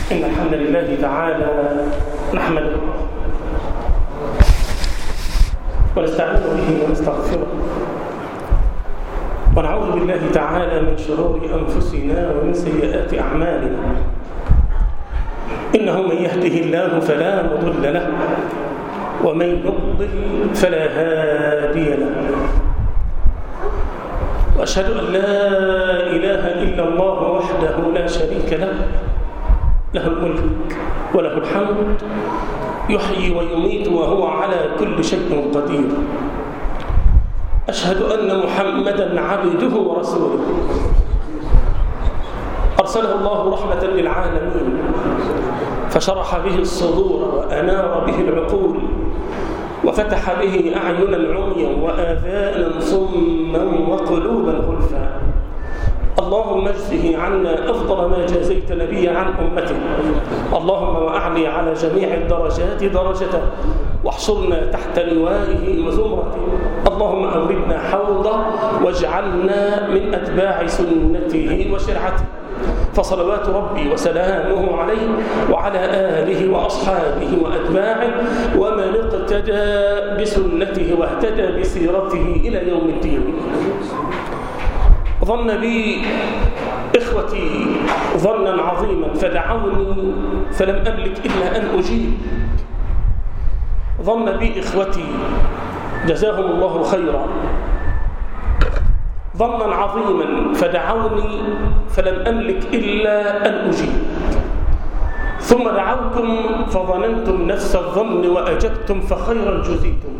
إن الحمد لله تعالى نحمده ونستعين به ونستغفره ونعوذ بالله تعالى من شرور أنفسنا ومن سيئات أعمالنا إنه من يهده الله فلا مضل له ومن يضلل فلا هادي له وأشهد أن لا إله إلا الله وحده لا شريك له له الملك وله الحمد يحيي ويميت وهو على كل شيء قدير أشهد أن محمدا عبده ورسوله أرسله الله رحمة للعالمين فشرح به الصدور وأنار به العقول وفتح به أعينا عميا وآذانا صما وقلوبا غلفا اللهم اجزه عنا أفضل ما جازيت نبيا عن أمته اللهم وأعلي على جميع الدرجات درجته واحصرنا تحت لوائه وزمرته اللهم أوردنا حوضه واجعلنا من أتباع سنته وشرعته فصلوات ربي وسلامه عليه وعلى آله وأصحابه وأتباعه ومن اقتدى بسنته واهتدى بسيرته إلى يوم الدين ظن بي إخوتي ظنا عظيما فدعوني فلم أملك إلا أن أجيب ظن بي إخوتي جزاهم الله خيرا ظنا عظيما فدعوني فلم أملك إلا أن أجيب ثم دعوتم فظننتم نفس الظن وأجبتم فخيرا جزيتم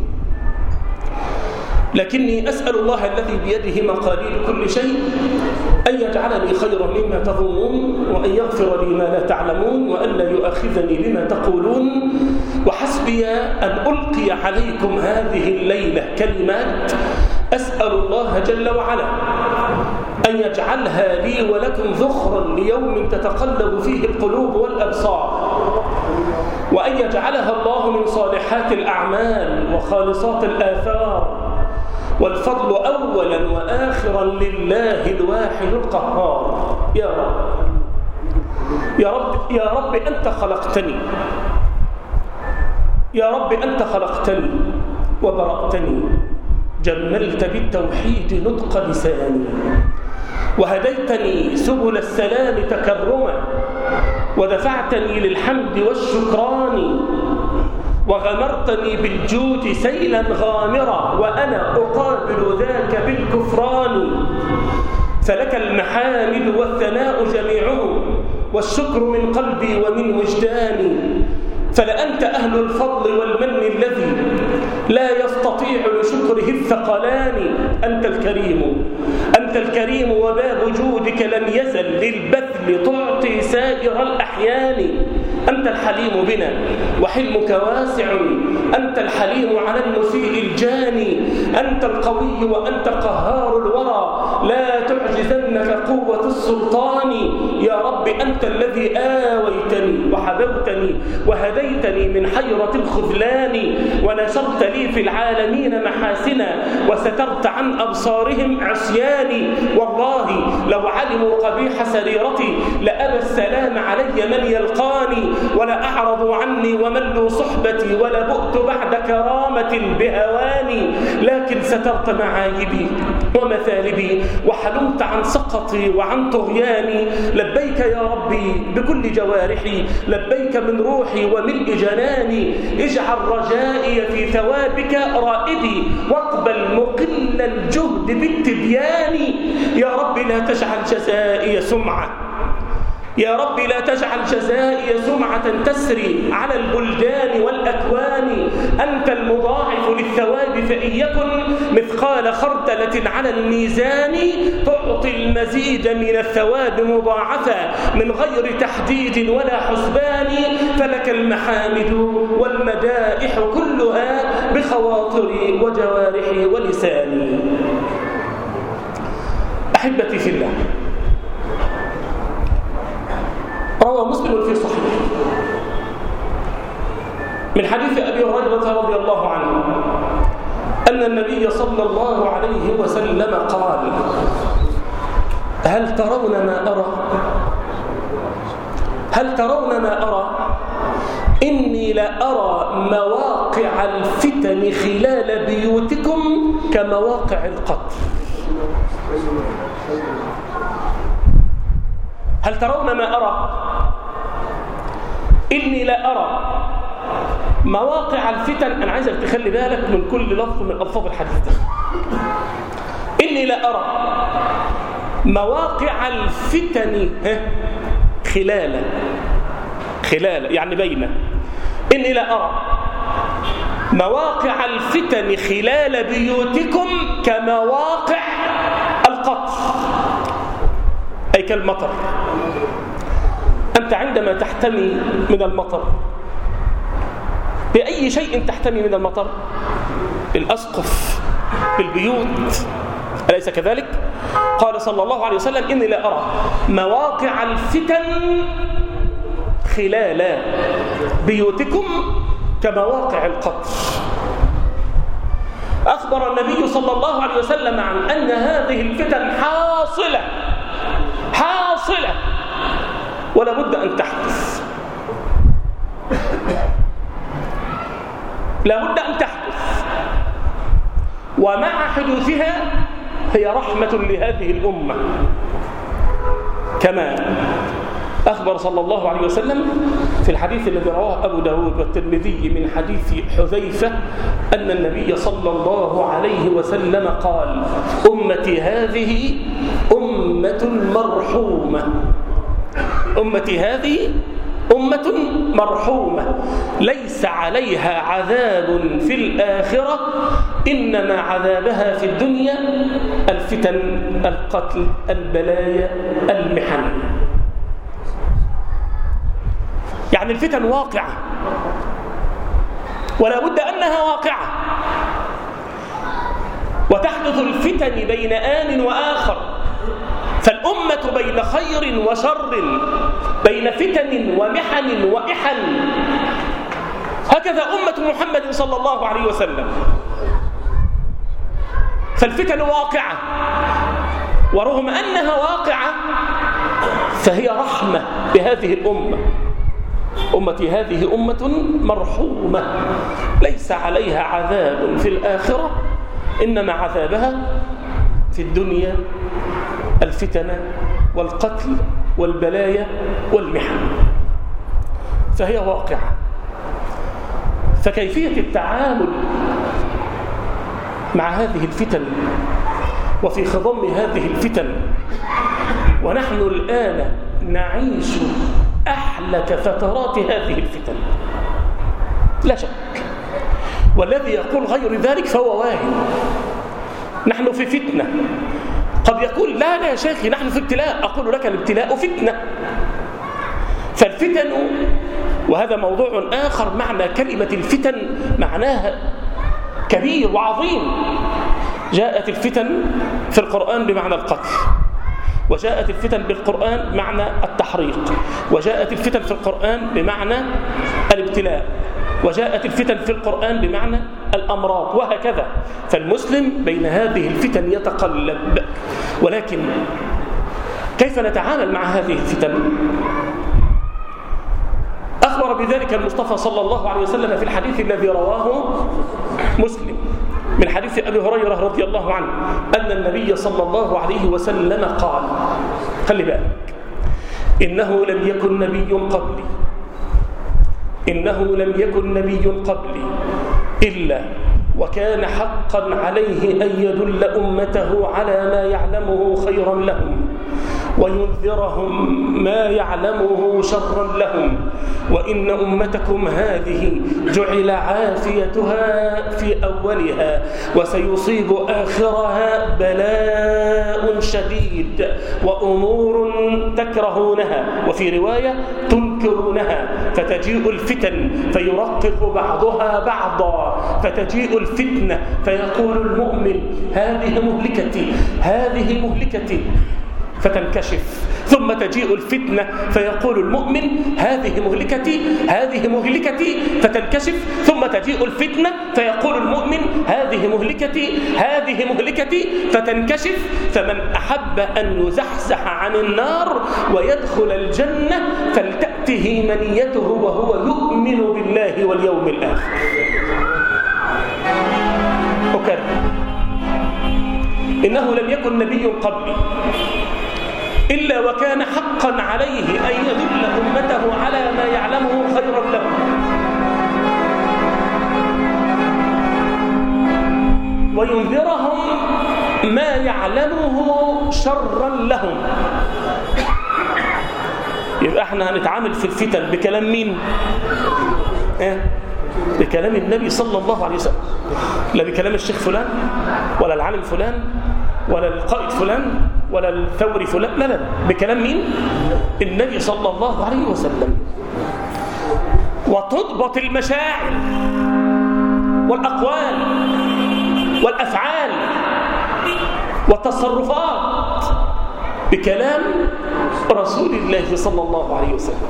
لكني أسأل الله الذي بيده مقاليد كل شيء أن يجعلني خيرا مما تظنون وأن يغفر لي ما لا تعلمون وأن لا يؤاخذني بما تقولون وحسبي أن ألقي عليكم هذه الليلة كلمات أسأل الله جل وعلا أن يجعلها لي ولكم ذخرا ليوم تتقلب فيه القلوب والأبصار وأن يجعلها الله من صالحات الأعمال وخالصات الآثار والفضل أولا وآخرا لله الواحد القهار يا رب يا رب يا رب أنت خلقتني يا رب أنت خلقتني وبرأتني جملت بالتوحيد نطق لساني وهديتني سبل السلام تكرما ودفعتني للحمد والشكران وغمرتني بالجود سيلا غامرا وأنا أقابل ذاك بالكفران فلك المحامد والثناء جميعه والشكر من قلبي ومن وجداني فلأنت أهل الفضل والمن الذي لا يستطيع لشكره الثقلان أنت الكريم أنت الكريم وباب جودك لم يزل للبذل تعطي سائر الأحيان أنت الحليم بنا وحلمك واسع أنت الحليم على المسيء الجاني أنت القوي وأنت قهار الورى لا تعجزنك قوة السلطان يا رب أنت الذي آويتني وحببتني وهديتني من حيرة الخذلان ونشرت لي في العالمين محاسنا وسترت عن أبصارهم عصياني والله لو علموا قبيح سريرتي لأبى السلام علي من يلقاني ولا أعرضوا عني وملوا صحبتي ولا بؤت بعد كرامة بهواني لكن سترت معايبي ومثالبي وحلمت عن سقطي وعن طغياني لبيك يا ربي بكل جوارحي لبيك من روحي وملء جناني اجعل رجائي في ثوابك رائدي واقبل مقل الجهد بالتبيان يا رب لا تجعل جزائي سمعه يا رب لا تجعل جزائي سمعة تسري على البلدان والأكوان أنت المضاعف للثواب فإن يكن مثقال خردلة على الميزان تعطي المزيد من الثواب مضاعفا من غير تحديد ولا حسبان فلك المحامد والمدائح كلها بخواطري وجوارحي ولساني أحبتي في الله روى مسلم في صحيح من حديث أبي هريرة رضي الله عنه أن النبي صلى الله عليه وسلم قال هل ترون ما أرى هل ترون ما أرى إني لأرى مواقع الفتن خلال بيوتكم كمواقع القتل هل ترون ما أرى إني لا أرى مواقع الفتن أنا عايزك تخلي بالك من كل لفظ من ألفاظ الحديث ده إني لا أرى مواقع الفتن خلال خلال يعني بين إني لا أرى مواقع الفتن خلال بيوتكم كمواقع القطر أي كالمطر أنت عندما تحتمي من المطر بأي شيء تحتمي من المطر بالأسقف بالبيوت أليس كذلك؟ قال صلى الله عليه وسلم إني لا أرى مواقع الفتن خلال بيوتكم كمواقع القطر أخبر النبي صلى الله عليه وسلم عن أن هذه الفتن حاصلة حاصلة ولا بد أن تحدث لا بد أن تحدث ومع حدوثها هي رحمة لهذه الأمة كما أخبر صلى الله عليه وسلم في الحديث الذي رواه أبو داود والترمذي من حديث حذيفة أن النبي صلى الله عليه وسلم قال أمتي هذه أمة مرحومة أمتي هذه أمة مرحومة ليس عليها عذاب في الآخرة إنما عذابها في الدنيا الفتن القتل البلايا المحن يعني الفتن واقعة ولا بد أنها واقعة وتحدث الفتن بين آن وآخر فالأمة بين خير وشر بين فتن ومحن وإحن هكذا أمة محمد صلى الله عليه وسلم فالفتن واقعة ورغم أنها واقعة فهي رحمة بهذه الأمة أمتي هذه أمة مرحومة ليس عليها عذاب في الآخرة إنما عذابها في الدنيا الفتن والقتل والبلايا والمحن فهي واقعة فكيفية التعامل مع هذه الفتن وفي خضم هذه الفتن ونحن الآن نعيش أحلك فترات هذه الفتن لا شك والذي يقول غير ذلك فهو واهم نحن في فتنة قد يقول لا لا يا شيخي نحن في ابتلاء أقول لك الابتلاء فتنة فالفتن وهذا موضوع آخر معنى كلمة الفتن معناها كبير وعظيم جاءت الفتن في القرآن بمعنى القتل وجاءت الفتن بالقرآن معنى التحريق وجاءت الفتن في القرآن بمعنى الابتلاء وجاءت الفتن في القرآن بمعنى الأمراض وهكذا فالمسلم بين هذه الفتن يتقلب ولكن كيف نتعامل مع هذه الفتن أخبر بذلك المصطفى صلى الله عليه وسلم في الحديث الذي رواه مسلم من حديث أبي هريرة رضي الله عنه أن النبي صلى الله عليه وسلم قال خلي بالك إنه لم يكن نبي قبلي إنه لم يكن نبي قبلي إلا وكان حقا عليه أن يدل أمته على ما يعلمه خيرا لهم وينذرهم ما يعلمه شرا لهم وإن أمتكم هذه جعل عافيتها في أولها وسيصيب آخرها بلاء شديد وأمور تكرهونها وفي رواية تنكرونها فتجيء الفتن فيرقق بعضها بعضا فتجيء الفتنة فيقول المؤمن هذه مهلكتي هذه مهلكتي فتنكشف ثم تجيء الفتنة فيقول المؤمن هذه مهلكتي هذه مهلكتي فتنكشف ثم تجيء الفتنة فيقول المؤمن هذه مهلكتي هذه مهلكتي فتنكشف فمن أحب أن يزحزح عن النار ويدخل الجنة فلتأته منيته وهو يؤمن بالله واليوم الآخر أكرر إنه لم يكن نبي قبلي إلا وكان حقا عليه أن يدل أمته على ما يعلمه خيرا لهم وينذرهم ما يعلمه شرا لهم يبقى احنا هنتعامل في الفتن بكلام مين اه بكلام النبي صلى الله عليه وسلم لا بكلام الشيخ فلان ولا العالم فلان ولا القائد فلان ولا الثوري فلان لا لا بكلام مين النبي صلى الله عليه وسلم وتضبط المشاعر والأقوال والأفعال والتصرفات بكلام رسول الله صلى الله عليه وسلم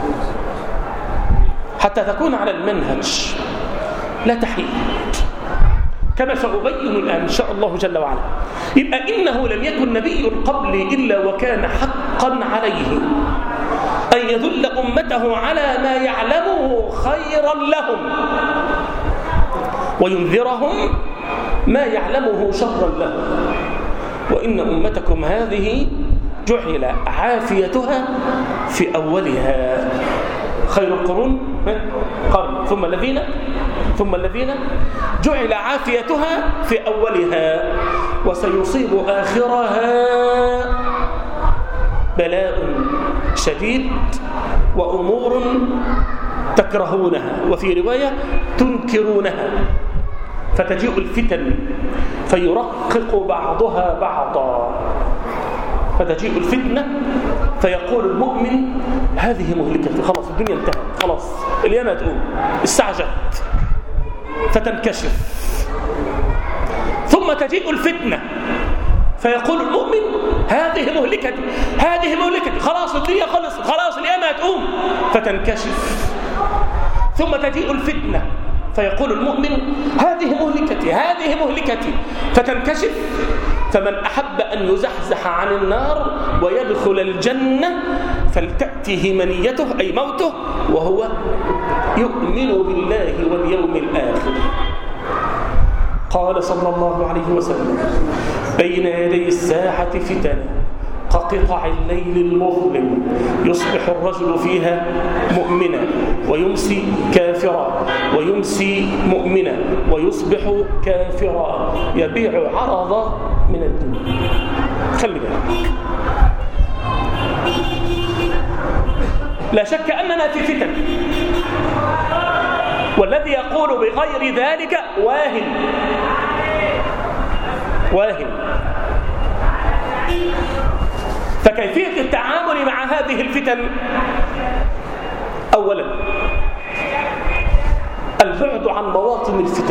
حتى تكون على المنهج لا تحيل كما سأبين الآن إن شاء الله جل وعلا يبقى إنه لم يكن نبي قبلي إلا وكان حقا عليه أن يدل أمته على ما يعلمه خيرا لهم وينذرهم ما يعلمه شرا لهم وإن أمتكم هذه جعل عافيتها في أولها خير القرون قرن ثم الذين ثم الذين جعل عافيتها في أولها وسيصيب آخرها بلاء شديد وأمور تكرهونها وفي رواية تنكرونها فتجيء الفتن فيرقق بعضها بعضا فتجيء الفتنة فيقول المؤمن هذه مهلكة خلاص الدنيا انتهت خلاص اليوم تقوم الساعة جت فتنكشف ثم تجيء الفتنة فيقول المؤمن هذه مهلكتي هذه مهلكتي خلاص الدنيا خلصت خلاص اليوم هتقوم فتنكشف ثم تجيء الفتنة فيقول المؤمن هذه مهلكتي هذه مهلكتي فتنكشف فمن أحب أن يزحزح عن النار ويدخل الجنة فلتأته منيته أي موته وهو يؤمن بالله واليوم الآخر قال صلى الله عليه وسلم بين يدي الساحة فتن كقطع الليل المظلم يصبح الرجل فيها مؤمنا ويمسي كافرا ويمسي مؤمنا ويصبح كافرا يبيع عرض من الدنيا خلي بالك لا شك أننا في فتن والذي يقول بغير ذلك واهن واهن فكيفية التعامل مع هذه الفتن أولا البعد عن مواطن الفتن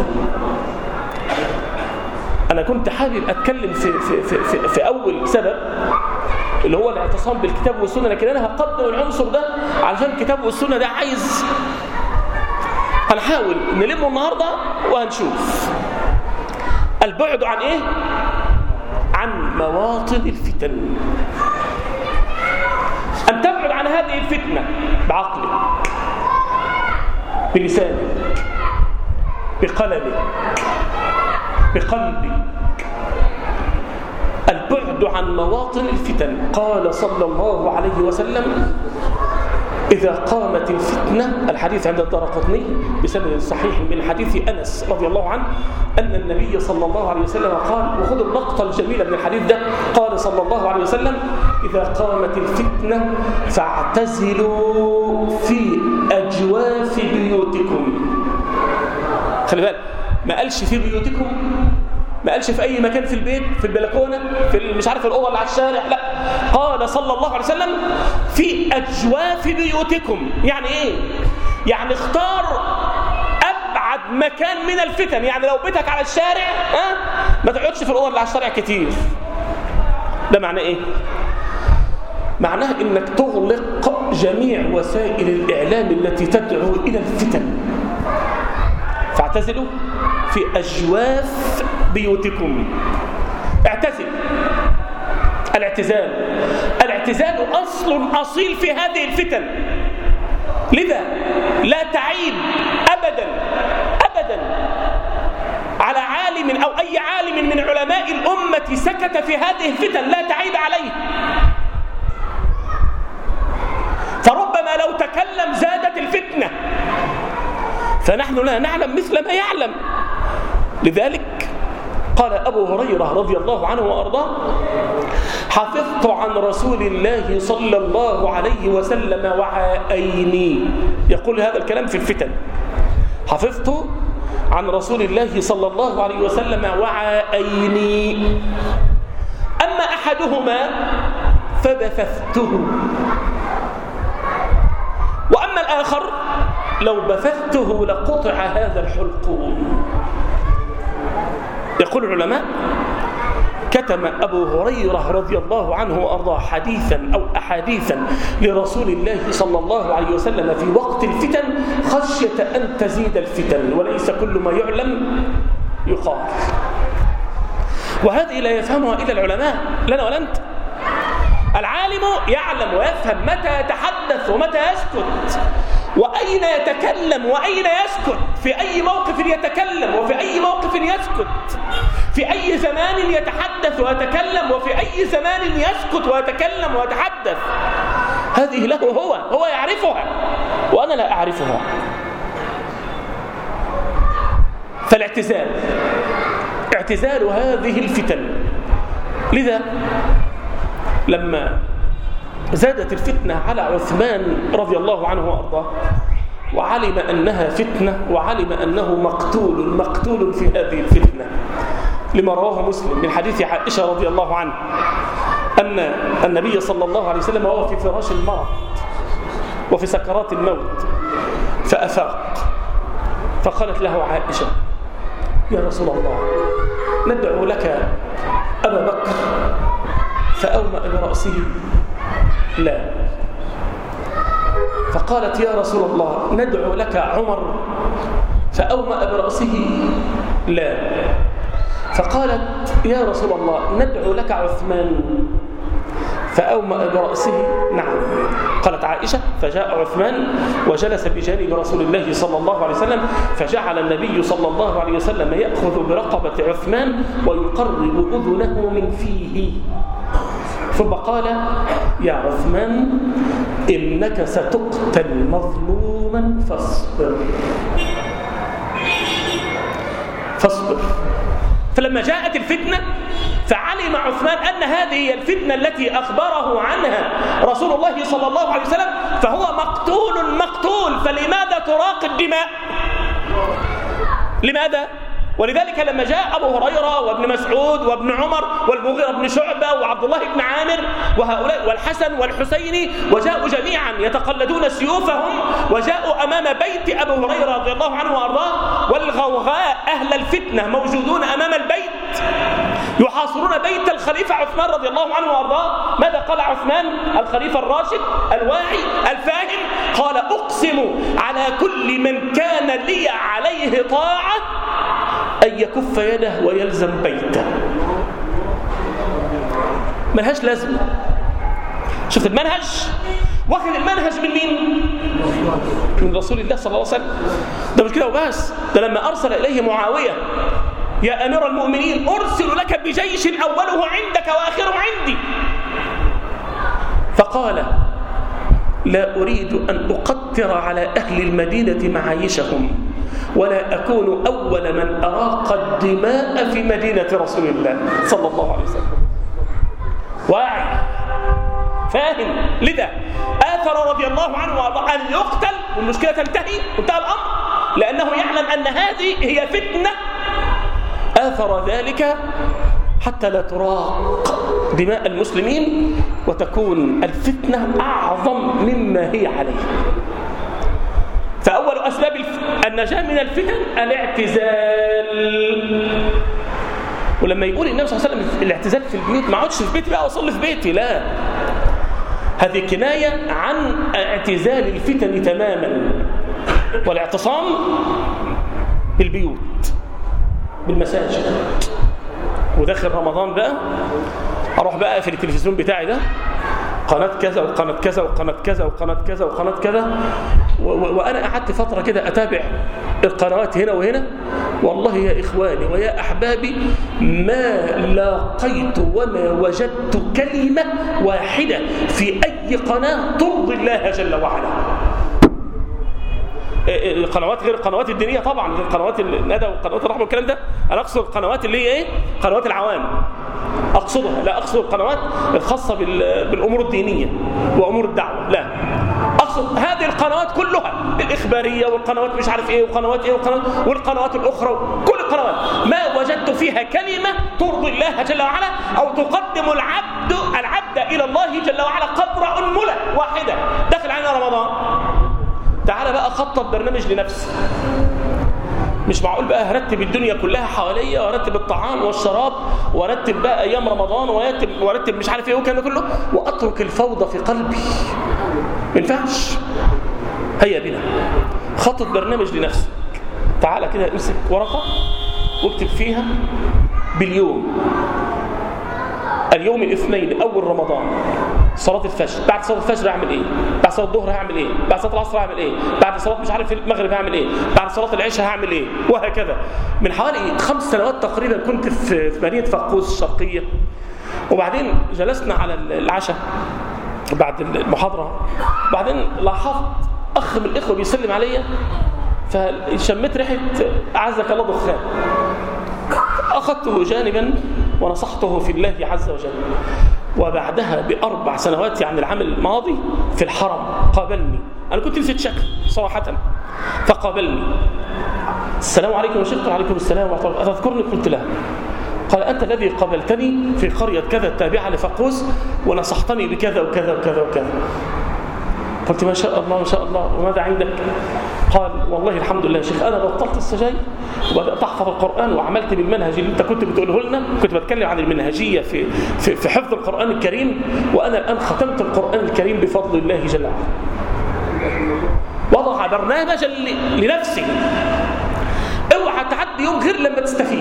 أنا كنت حابب أتكلم في, في, في, في, في أول سبب اللي هو الاعتصام بالكتاب والسنة لكن أنا هقدم العنصر ده علشان الكتاب والسنة ده عايز هنحاول نلمه النهاردة وهنشوف البعد عن إيه؟ عن مواطن الفتن أن تبعد عن هذه الفتنة بعقلك بلسانك بقلمك بقلبك البعد عن مواطن الفتن قال صلى الله عليه وسلم إذا قامت الفتنة الحديث عند الدرقطني بسند صحيح من حديث أنس رضي الله عنه أن النبي صلى الله عليه وسلم قال وخذوا اللقطة الجميلة من الحديث ده قال صلى الله عليه وسلم إذا قامت الفتنة فاعتزلوا في أجواف بيوتكم خلي بالك ما قالش في بيوتكم ما قالش في أي مكان في البيت في البلكونة في مش عارف الأوضة اللي على الشارع لا قال صلى الله عليه وسلم في أجواف بيوتكم يعني إيه؟ يعني اختار أبعد مكان من الفتن يعني لو بيتك على الشارع ها ما تقعدش في الأوضة اللي على الشارع كتير ده معناه إيه؟ معناها انك تغلق جميع وسائل الاعلام التي تدعو الى الفتن فاعتزلوا في اجواف بيوتكم اعتزل الاعتزال الاعتزال اصل اصيل في هذه الفتن لذا لا تعيب ابدا ابدا على عالم او اي عالم من علماء الامه سكت في هذه الفتن لا تعيب عليه فربما لو تكلم زادت الفتنة فنحن لا نعلم مثل ما يعلم لذلك قال أبو هريرة رضي الله عنه وأرضاه حفظت عن رسول الله صلى الله عليه وسلم وعائني يقول هذا الكلام في الفتن حفظت عن رسول الله صلى الله عليه وسلم وعائني أما أحدهما فبثثته وأما الآخر لو بثثته لقطع هذا الحلقوم يقول العلماء كتم أبو هريرة رضي الله عنه وأرضاه حديثا أو أحاديثا لرسول الله صلى الله عليه وسلم في وقت الفتن خشية أن تزيد الفتن وليس كل ما يعلم يقال وهذه لا يفهمها إلا العلماء لنا ولا أنت العالم يعلم ويفهم متى يتحدث ومتى يسكت وأين يتكلم وأين يسكت في أي موقف يتكلم وفي أي موقف يسكت في أي زمان يتحدث ويتكلم وفي أي زمان يسكت ويتكلم ويتحدث هذه له هو هو يعرفها وأنا لا أعرفها فالاعتزال اعتزال هذه الفتن لذا لما زادت الفتنة على عثمان رضي الله عنه وأرضاه وعلم أنها فتنة وعلم أنه مقتول مقتول في هذه الفتنة لما رواه مسلم من حديث عائشة رضي الله عنه أن النبي صلى الله عليه وسلم وهو في فراش المرض وفي سكرات الموت فأفاق فقالت له عائشة يا رسول الله ندعو لك أبا بكر فأومأ برأسه لا فقالت يا رسول الله ندعو لك عمر فأومأ برأسه لا فقالت يا رسول الله ندعو لك عثمان فأومأ برأسه نعم قالت عائشة فجاء عثمان وجلس بجانب رسول الله صلى الله عليه وسلم فجعل النبي صلى الله عليه وسلم يأخذ برقبة عثمان ويقرب أذنه من فيه ثم قال يا عثمان إنك ستقتل مظلوما فاصبر فاصبر فلما جاءت الفتنة فعلم عثمان أن هذه هي الفتنة التي أخبره عنها رسول الله صلى الله عليه وسلم فهو مقتول مقتول فلماذا تراق الدماء لماذا؟ ولذلك لما جاء أبو هريرة وابن مسعود وابن عمر والمغيرة بن شعبة وعبد الله بن عامر وهؤلاء والحسن والحسين وجاءوا جميعا يتقلدون سيوفهم وجاءوا أمام بيت أبو هريرة رضي الله عنه وأرضاه والغوغاء أهل الفتنة موجودون أمام البيت يحاصرون بيت الخليفة عثمان رضي الله عنه وأرضاه ماذا قال عثمان الخليفة الراشد الواعي الفاهم قال أقسم على كل من كان لي عليه طاعة أن يكف يده ويلزم بيته ملهاش لازمة شفت المنهج واخد المنهج من مين من رسول الله صلى الله عليه وسلم ده مش كده وبس ده لما أرسل إليه معاوية يا أمير المؤمنين أرسل لك بجيش أوله عندك وآخره عندي فقال لا أريد أن أقطر على أهل المدينة معايشهم ولا أكون أول من أراق الدماء في مدينة رسول الله صلى الله عليه وسلم واعي فاهم لذا آثر رضي الله عنه وأرضاه أن يقتل والمشكلة تنتهي وانتهى الأمر لأنه يعلم أن هذه هي فتنة آثر ذلك حتى لا تراق دماء المسلمين وتكون الفتنة أعظم مما هي عليه فأول أسباب النجاة من الفتن الاعتزال ولما يقول النبي صلى الله عليه وسلم الاعتزال في البيوت ما اقعدش في بيتي بقى واصلي في بيتي لا هذه كناية عن اعتزال الفتن تماما والاعتصام بالبيوت بالمساجد وداخل رمضان بقى اروح بقى في التلفزيون بتاعي ده قناة كذا وقناة كذا وقناة كذا وقناة كذا وقناة كذا وأنا قعدت فترة كده أتابع القنوات هنا وهنا والله يا إخواني ويا أحبابي ما لاقيت وما وجدت كلمة واحدة في أي قناة ترضي الله جل وعلا القنوات غير القنوات الدينيه طبعا غير قنوات الندى وقنوات الرحمه والكلام ده انا اقصد القنوات اللي هي ايه قنوات العوام اقصدها لا اقصد القنوات الخاصه بالامور الدينيه وامور الدعوه لا اقصد هذه القنوات كلها الاخباريه والقنوات مش عارف ايه وقنوات ايه وقنوات والقنوات الاخرى كل القنوات ما وجدت فيها كلمه ترضي الله جل وعلا او تقدم العبد العبد الى الله جل وعلا قدر انمله واحده داخل علينا رمضان تعالى بقى خطط برنامج لنفسي مش معقول بقى هرتب الدنيا كلها حواليا وارتب الطعام والشراب وارتب بقى ايام رمضان وارتب وارتب مش عارف ايه والكلام ده كله واترك الفوضى في قلبي ما ينفعش هيا بنا خطط برنامج لنفسك تعالى كده امسك ورقه واكتب فيها باليوم اليوم الاثنين اول رمضان صلاه الفجر بعد صلاه الفجر هعمل ايه بعد صلاه الظهر هعمل ايه بعد صلاه العصر هعمل ايه بعد صلاه مش عارف المغرب هعمل ايه بعد صلاه العشاء هعمل ايه وهكذا من حوالي خمس سنوات تقريبا كنت في مدينه فقوس الشرقيه وبعدين جلسنا على العشاء بعد المحاضره بعدين لاحظت اخ من الاخوه بيسلم عليا فشميت ريحه اعزك الله دخان اخذته جانبا ونصحته في الله عز وجل وبعدها بأربع سنوات يعني العام الماضي في الحرم قابلني أنا كنت نسيت شكل صراحة فقابلني السلام عليكم يا شيخ وعليكم السلام ورحمة الله أتذكرني قلت له قال أنت الذي قابلتني في قرية كذا التابعة لفقوس ونصحتني بكذا وكذا وكذا وكذا قلت ما شاء الله ما شاء الله وماذا عندك قال والله الحمد لله يا شيخ أنا بطلت السجاير وبدأت أحفظ القرآن وعملت بالمنهج اللي أنت كنت بتقوله لنا كنت بتكلم عن المنهجية في, في, في حفظ القرآن الكريم وأنا الآن ختمت القرآن الكريم بفضل الله جل وعلا وضع برنامجا لنفسه اوعى تعدي يوم غير لما تستفيد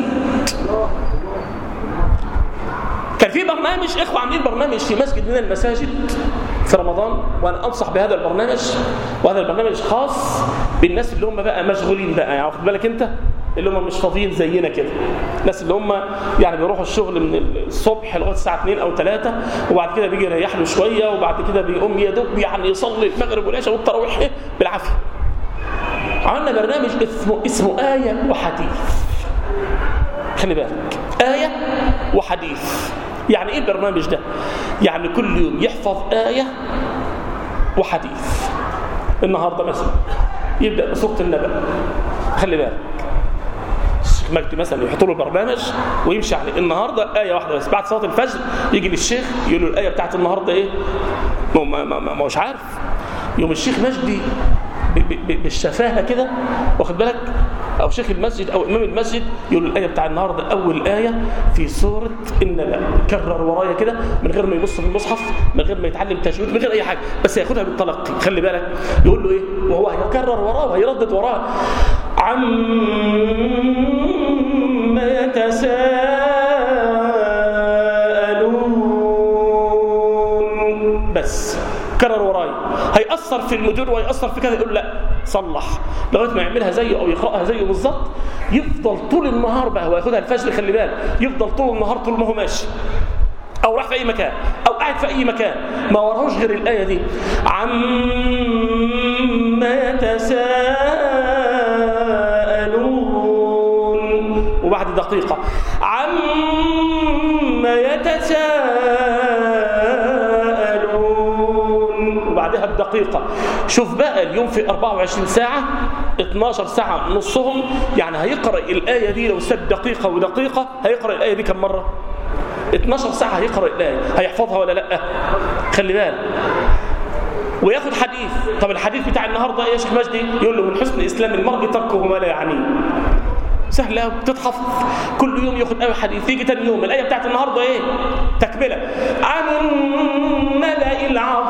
كان في برنامج اخوه عاملين برنامج في مسجد من المساجد في رمضان وانا انصح بهذا البرنامج وهذا البرنامج خاص بالناس اللي هم بقى مشغولين بقى يعني واخد بالك انت اللي هم مش فاضيين زينا كده الناس اللي هم يعني بيروحوا الشغل من الصبح لغايه الساعه 2 او 3 وبعد كده بيجي يريح له شويه وبعد كده بيقوم يا دوب يعني يصلي المغرب والعشاء والتراويح ايه بالعافيه عملنا برنامج اسمه اسمه آية وحديث خلي بالك آية وحديث يعني ايه البرنامج ده يعني كل يوم يحفظ آية وحديث النهاردة مثلا يبدأ بسورة النبأ خلي بالك الشيخ مجدي مثلا يحط له البرنامج ويمشي عليه النهارده آية واحدة بس بعد صلاة الفجر يجي للشيخ يقول له الآية بتاعت النهارده ايه ما ما ما, ما مش عارف يوم الشيخ مجدي بالشفاهه كده واخد بالك او شيخ المسجد او امام المسجد يقول الايه بتاع النهارده اول ايه في سوره النبأ كرر ورايا كده من غير ما يبص في المصحف من غير ما يتعلم تجويد من غير اي حاجه بس ياخدها بالتلقي خلي بالك يقول له ايه وهو هيكرر وراه وهيردد وراه عما يتساءلون بس كرر وراي هيأثر في المدير ويأثر في كذا يقول لا صلح لغايه ما يعملها زيه او يقراها زيه بالظبط يفضل طول النهار بقى هو ياخدها الفجر خلي بالك يفضل طول النهار طول ما هو ماشي او راح في اي مكان او قاعد في اي مكان ما وراهوش غير الايه دي عما يتساءلون وبعد دقيقه عما يتساءلون وبعدها بدقيقه شوف بقى اليوم في 24 ساعه 12 ساعه نصهم يعني هيقرا الايه دي لو ساب دقيقه ودقيقه هيقرا الايه دي كم مره 12 ساعة هيقرأ الآية هيحفظها ولا لا خلي بالك وياخد حديث طب الحديث بتاع النهاردة ايه يا شيخ مجدي يقول له من حسن إسلام المرء تركه ما لا يعنيه سهله قوي تتحفظ كل يوم ياخد اي حديث يجي تاني يوم الايه بتاعت النهارده ايه تكمله عن النبأ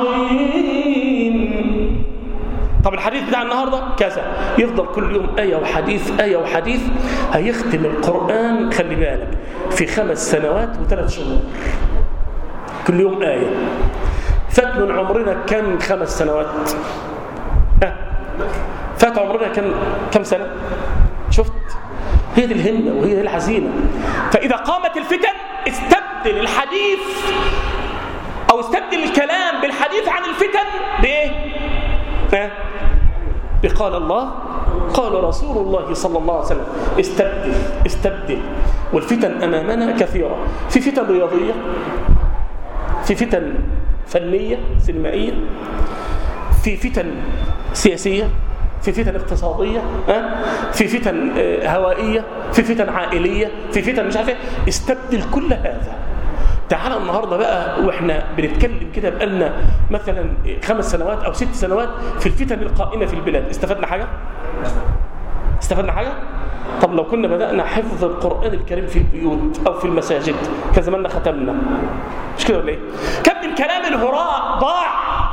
العظيم طب الحديث بتاع النهارده كذا يفضل كل يوم ايه وحديث ايه وحديث هيختم القران خلي بالك في خمس سنوات وثلاث شهور كل يوم ايه فات من عمرنا كم خمس سنوات ها فات عمرنا كم كم سنه شفت هي دي الهمه وهي دي الحزينه فاذا قامت الفتن استبدل الحديث او استبدل الكلام بالحديث عن الفتن بايه ها بقال الله قال رسول الله صلى الله عليه وسلم استبدل استبدل والفتن امامنا كثيره في فتن رياضيه في فتن فنيه سينمائيه في فتن سياسيه في فتن اقتصاديه ها في فتن هوائيه في فتن عائليه في فتن مش عارف ايه استبدل كل هذا تعال النهارده بقى واحنا بنتكلم كده بقالنا مثلا خمس سنوات او ست سنوات في الفتن القائمه في البلاد استفدنا حاجه استفدنا حاجه طب لو كنا بدانا حفظ القران الكريم في البيوت او في المساجد كان زماننا ختمنا مش كده ولا ايه كم من كلام الهراء ضاع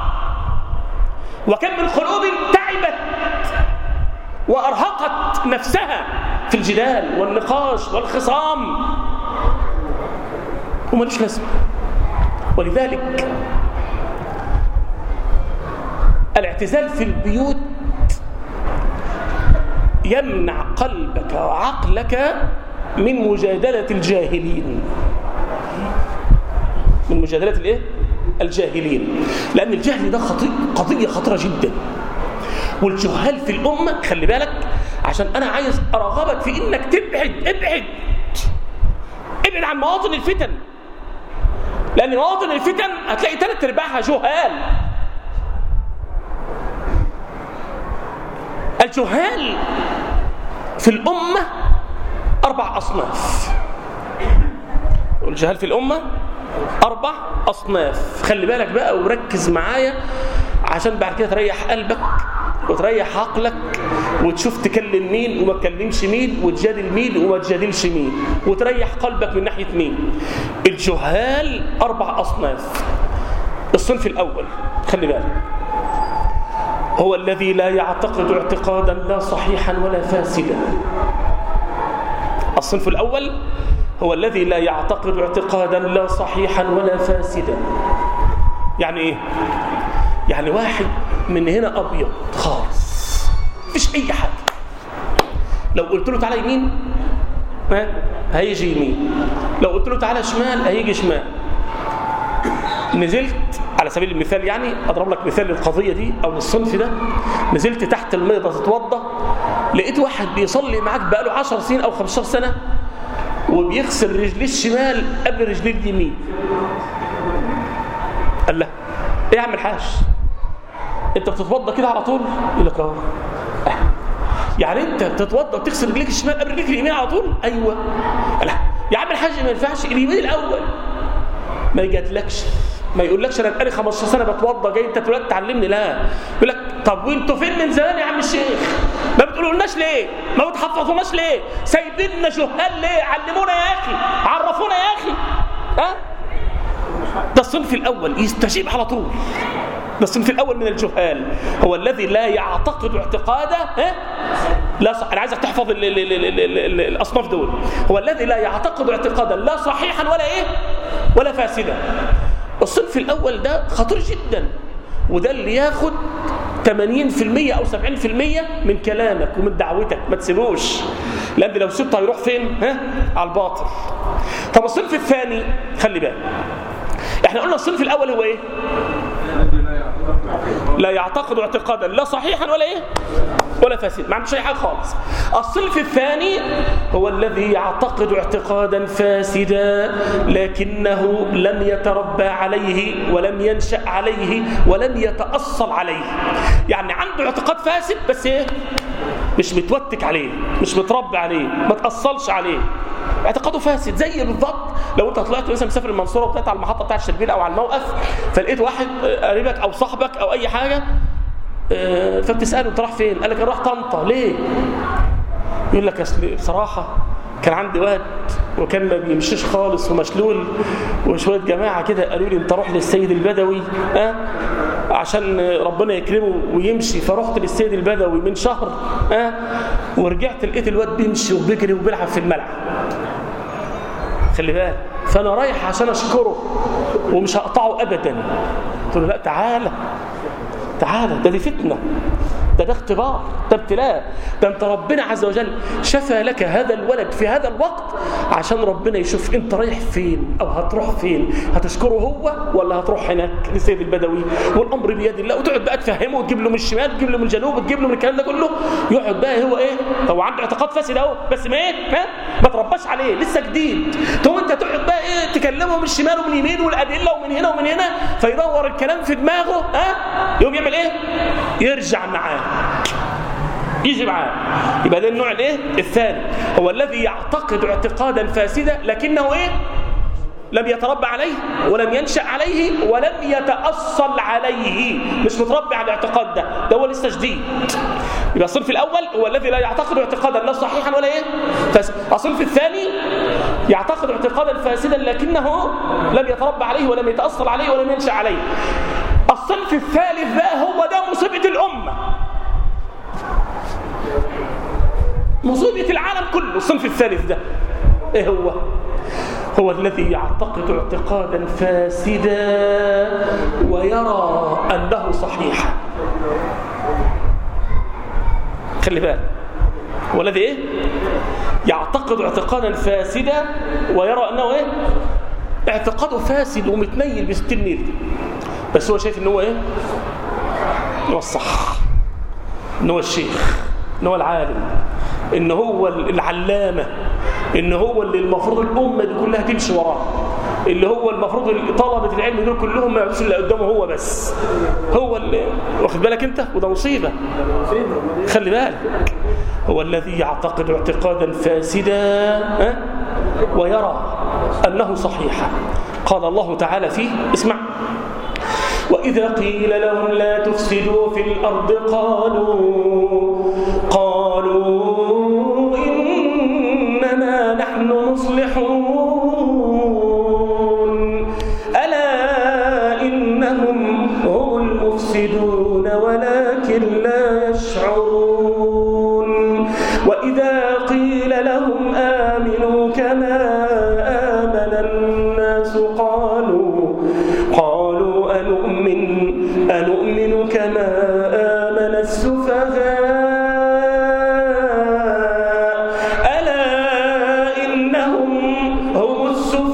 وكم من قلوب تعبت وارهقت نفسها في الجدال والنقاش والخصام ومالوش لازمه ولذلك الاعتزال في البيوت يمنع قلبك وعقلك من مجادلة الجاهلين من مجادلة الايه؟ الجاهلين لأن الجهل ده خطير قضية خطرة جدا والجهال في الأمة خلي بالك عشان أنا عايز أرغبك في إنك تبعد ابعد ابعد عن مواطن الفتن لأن مواطن الفتن هتلاقي ثلاث أرباعها جهال الجهال في الأمة أربع أصناف الجهال في الأمة أربع أصناف خلي بالك بقى وركز معايا عشان بعد كده تريح قلبك وتريح عقلك وتشوف تكلم مين وما تكلمش مين وتجادل مين وما تجادلش مين وتريح قلبك من ناحية مين الجهال أربع أصناف الصنف الأول خلي بالك هو الذي لا يعتقد اعتقادا لا صحيحا ولا فاسدا الصنف الأول هو الذي لا يعتقد اعتقادا لا صحيحا ولا فاسدا يعني ايه يعني واحد من هنا ابيض خالص مفيش اي حاجه لو قلت له تعالى يمين ها هيجي يمين لو قلت له تعالى شمال هيجي شمال نزلت على سبيل المثال يعني اضرب لك مثال للقضيه دي او للصنف ده نزلت تحت الميضه تتوضى لقيت واحد بيصلي معاك بقاله 10 سنين او 15 سنه وبيغسل رجليه الشمال قبل رجليه اليمين قال له ايه يا عم الحاج انت بتتوضى كده على طول يقول لك اه يعني انت بتتوضى وتغسل رجليك الشمال قبل رجليك اليمين على طول ايوه لا يا عم الحاج ما ينفعش اليمين الاول ما يجادلكش ما يقولكش انا بقالي 15 سنه بتوضى جاي انت دلوقتي تعلمني لا يقول لك طب وانتوا فين من زمان يا عم الشيخ ما بتقولوا لناش ليه ما بتحفظوناش ليه سايبيننا جهال ليه علمونا يا اخي عرفونا يا اخي ها ده الصنف الاول يستجيب على طول ده الصنف الاول من الجهال هو الذي لا يعتقد اعتقاده ها لا صح... انا عايزك تحفظ ال... ال... ال... ال... ال... ال... الاصناف دول هو الذي لا يعتقد اعتقادا لا صحيحا ولا ايه ولا فاسدا الصنف الاول ده خطير جدا وده اللي ياخد 80% او 70% من كلامك ومن دعوتك ما تسيبوش لان لو سبته هيروح فين ها على الباطل طب الصنف الثاني خلي بالك احنا قلنا الصنف الاول هو ايه لا يعتقد اعتقادا لا صحيحا ولا ايه ولا فاسد ما عندوش اي حاجه خالص الصنف الثاني هو الذي يعتقد اعتقادا فاسدا لكنه لم يتربى عليه ولم ينشا عليه ولم يتاصل عليه يعني عنده اعتقاد فاسد بس ايه مش متوتك عليه مش متربى عليه ما تاصلش عليه اعتقاده فاسد زي بالضبط لو انت طلعت مثلا مسافر المنصوره وطلعت على المحطه بتاعت الشربين او على الموقف فلقيت واحد قريبك او صاحبك او اي حاجه فبتساله انت رايح فين؟ قال لك انا رايح طنطا ليه؟ يقول لك اصل بصراحه كان عندي واد وكان ما بيمشيش خالص ومشلول وشويه جماعه كده قالوا لي انت روح للسيد البدوي ها أه؟ عشان ربنا يكرمه ويمشي فرحت للسيد البدوي من شهر ها أه؟ ورجعت لقيت الواد بيمشي وبيجري وبيلعب في الملعب خلي بالك فانا رايح عشان اشكره ومش هقطعه ابدا قلت له لا تعالى تعالى ده دي فتنه ده ده اختبار ده ابتلاء ده انت ربنا عز وجل شفى لك هذا الولد في هذا الوقت عشان ربنا يشوف انت رايح فين او هتروح فين هتشكره هو ولا هتروح هناك لسيد البدوي والامر بيد الله وتقعد بقى تفهمه وتجيب له من الشمال وتجيب له من الجنوب وتجيب له من الكلام ده كله يقعد بقى هو ايه هو عنده اعتقاد فاسد اهو بس ما ايه ها ما ترباش عليه لسه جديد تقوم انت تقعد بقى ايه تكلمه من الشمال ومن اليمين والادله ومن هنا ومن هنا فيدور الكلام في دماغه ها يقوم يعمل ايه يرجع معاه يجي معاه يبقى ده النوع الايه الثاني هو الذي يعتقد اعتقادا فاسدا لكنه ايه لم يتربى عليه ولم ينشأ عليه ولم يتأصل عليه مش متربي على الاعتقاد ده ده هو لسه جديد يبقى الصنف الأول هو الذي لا يعتقد اعتقادا لا صحيحا ولا ايه فاسد الصنف الثاني يعتقد اعتقادا فاسدا لكنه لم يتربى عليه ولم يتأصل عليه ولم ينشأ عليه الصنف الثالث بقى هو ده مصيبة الأمة مصيبة العالم كله الصنف الثالث ده ايه هو هو الذي يعتقد اعتقادا فاسدا ويرى أنه صحيح خلي بالك هو الذي ايه يعتقد اعتقادا فاسدا ويرى أنه ايه اعتقاده فاسد ومتنيل بستين نيل بس هو شايف ان هو ايه ان هو الصح ان هو الشيخ ان هو العالم ان هو العلامه ان هو اللي المفروض الامه دي كلها تمشي وراه اللي هو المفروض طلبه العلم دول كلهم ما يعرفوش اللي قدامه هو بس هو اللي واخد بالك انت وده مصيبه خلي بالك هو الذي يعتقد اعتقادا فاسدا ها؟ ويرى انه صحيح قال الله تعالى فيه اسمع وإذا قيل لهم لا تفسدوا في الأرض قالوا قالوا إنما نحن مصلحون ألا إنهم هم المفسدون ولكن لا يشعرون وإذا قيل لهم آمنوا كما آمن الناس قالوا قالوا أنؤمن أنؤمن كما آمن السفهاء ألا إنهم هم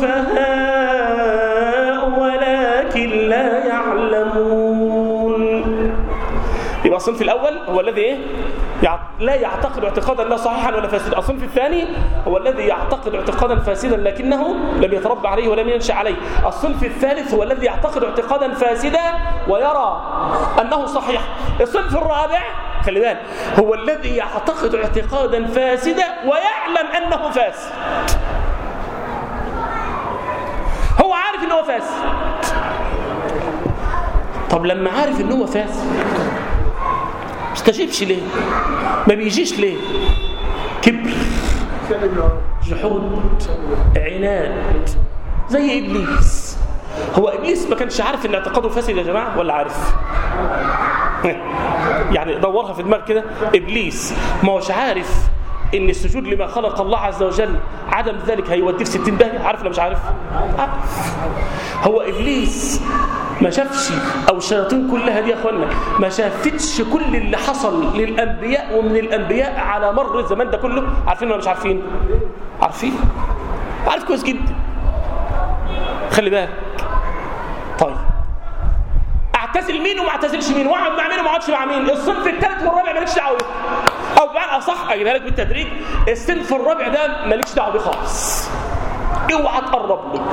السفهاء ولكن لا يعلمون يبقى الصنف الأول هو الذي إيه؟ لا يعتقد اعتقادا لا صحيحا ولا فاسدا الصنف الثاني هو الذي يعتقد اعتقادا فاسدا لكنه لم يتربى عليه ولم ينشأ عليه الصنف الثالث هو الذي يعتقد اعتقادا فاسدا ويرى أنه صحيح الصنف الرابع خلي بالك هو الذي يعتقد اعتقادا فاسدا ويعلم أنه فاسد هو عارف أنه فاسد طب لما عارف أنه فاسد استجيبش ليه ما بيجيش ليه كبر جحود عناد زي ابليس هو ابليس ما كانش عارف ان اعتقاده فاسد يا جماعه ولا عارف يعني دورها في دماغ كده ابليس ما هوش عارف ان السجود لما خلق الله عز وجل عدم ذلك هيوديه في 60 داهيه عارف ولا مش عارف عارف هو ابليس ما شافش او الشياطين كلها دي يا اخوانا ما شافتش كل اللي حصل للانبياء ومن الانبياء على مر الزمان ده كله عارفين ولا مش عارفين عارفين عارف كويس جدا خلي بالك طيب اعتزل مين وما اعتزلش مين واقعد مع مين وما اقعدش مع مين الصنف الثالث والرابع مالكش دعوه بيه او بمعنى اصح اجيبها لك بالتدريج الصنف الرابع ده مالكش دعوه بيه خالص اوعى تقرب له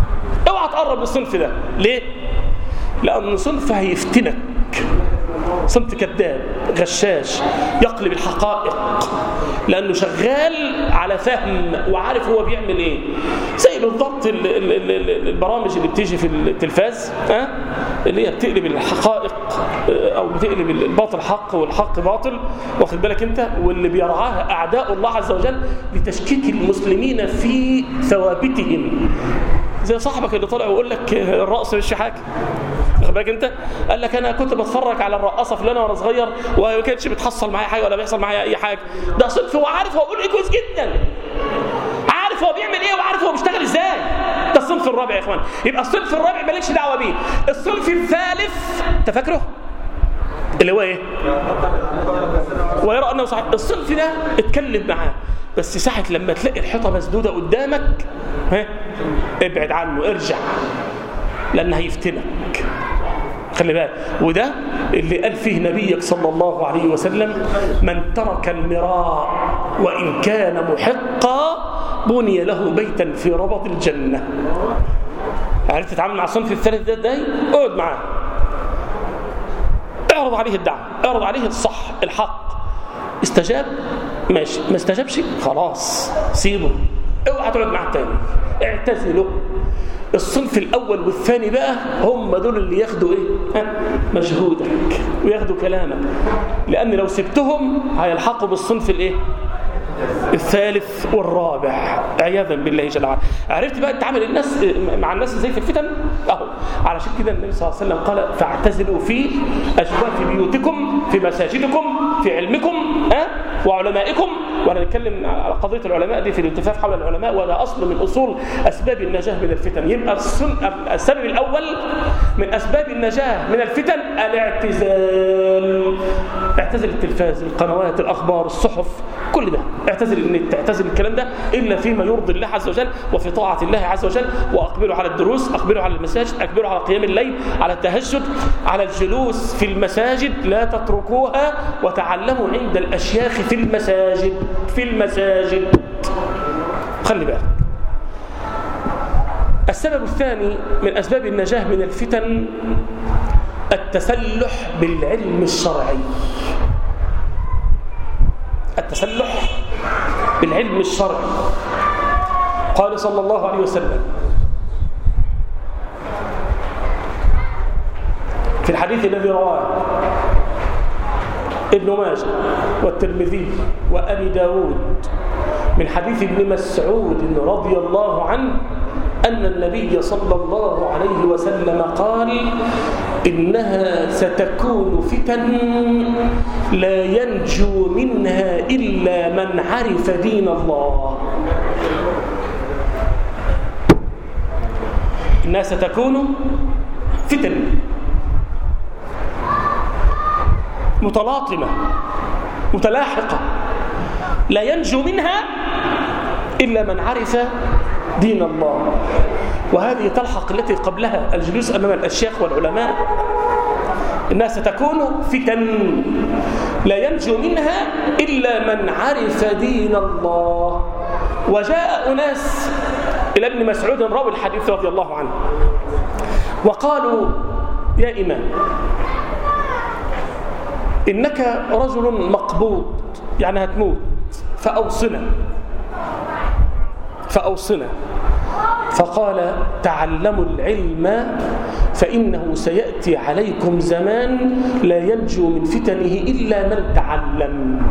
اوعى تقرب للصنف ده ليه لان صنف هيفتنك صنف كذاب غشاش يقلب الحقائق لانه شغال على فهم وعارف هو بيعمل ايه زي بالضبط ال- ال- ال- ال- البرامج اللي بتيجي في التلفاز ها اللي هي بتقلب الحقائق آه، او بتقلب الباطل حق والحق باطل واخد بالك انت واللي بيرعاها اعداء الله عز وجل لتشكيك المسلمين في ثوابتهم زي صاحبك اللي طالع ويقول لك الرقص مش حاجه واخد بالك انت قال لك انا كنت بتفرج على الرقاصه فلانه وانا صغير وما كانتش بتحصل معايا حاجه ولا بيحصل معايا اي حاجه ده صدف هو عارف هو بيقول ايه كويس جدا عارف هو بيعمل ايه وعارف هو بيشتغل ازاي ده الصنف الرابع يا اخوان يبقى الصنف الرابع مالكش دعوه بيه الصنف الثالث انت فاكره اللي هو ايه ويرى انه صحيح الصنف ده اتكلم معاه بس ساعة لما تلاقي الحيطة مسدودة قدامك ها ابعد عنه ارجع لأن هيفتنك خلي بالك وده اللي قال فيه نبيك صلى الله عليه وسلم من ترك المراء وإن كان محقا بني له بيتا في ربط الجنة عرفت تتعامل مع الصنف الثالث ده ازاي؟ اقعد معاه اعرض عليه الدعوة اعرض عليه الصح الحق استجاب ماشي ما استجابش خلاص سيبه اوعى تقعد معاه تاني اعتزله الصنف الاول والثاني بقى هم دول اللي ياخدوا ايه ها؟ مجهودك وياخدوا كلامك لان لو سبتهم هيلحقوا بالصنف الايه الثالث والرابع عياذا بالله جل وعلا عرفت بقى تتعامل الناس مع الناس ازاي في الفتن اهو علشان كده النبي صلى الله عليه وسلم قال فاعتزلوا في اجواف بيوتكم في مساجدكم في علمكم ها وعلمائكم وانا نتكلم على قضيه العلماء دي في الالتفاف حول العلماء وده اصل من اصول اسباب النجاه من الفتن يبقى السبب الاول من اسباب النجاه من الفتن الاعتزال اعتزل التلفاز القنوات الاخبار الصحف كل ده اعتزل النت اعتزل الكلام ده الا فيما يرضي الله عز وجل وفي طاعه الله عز وجل واقبلوا على الدروس اقبلوا على المساجد اقبلوا على قيام الليل على التهجد على الجلوس في المساجد لا تتركوها وتعلموا عند الاشياخ في المساجد في المساجد خلي بالك السبب الثاني من اسباب النجاه من الفتن التسلح بالعلم الشرعي التسلح بالعلم الشرعي قال صلى الله عليه وسلم في الحديث الذي رواه ابن ماجه والترمذي وابي داود من حديث ابن مسعود رضي الله عنه أن النبي صلى الله عليه وسلم قال إنها ستكون فتن لا ينجو منها إلا من عرف دين الله إنها ستكون فتن متلاطمة متلاحقة لا ينجو منها إلا من عرف دين الله وهذه تلحق التي قبلها الجلوس أمام الأشياخ والعلماء إنها ستكون فتن لا ينجو منها إلا من عرف دين الله وجاء أناس إلى ابن مسعود راوي الحديث رضي الله عنه وقالوا يا إمام إنك رجل مقبوض يعني هتموت فأوصنا فأوصنا فقال تعلموا العلم فإنه سيأتي عليكم زمان لا ينجو من فتنه إلا من تعلم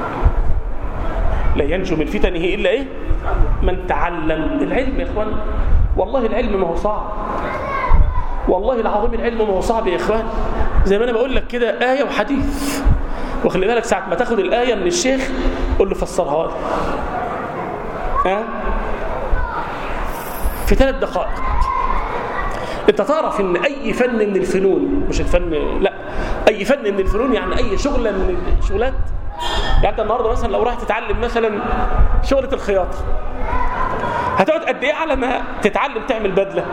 لا ينجو من فتنه إلا إيه؟ من تعلم العلم يا إخوان والله العلم ما هو صعب والله العظيم العلم ما هو صعب يا إخوان زي ما أنا بقول لك كده آية وحديث وخلي بالك ساعة ما تاخد الآية من الشيخ قول له فسرها لي ها في ثلاث دقائق انت تعرف ان اي فن من الفنون مش الفن لا اي فن من الفنون يعني اي شغله من الشغلات يعني انت النهارده مثلا لو رايح تتعلم مثلا شغله الخياطه هتقعد قد ايه على ما تتعلم تعمل بدله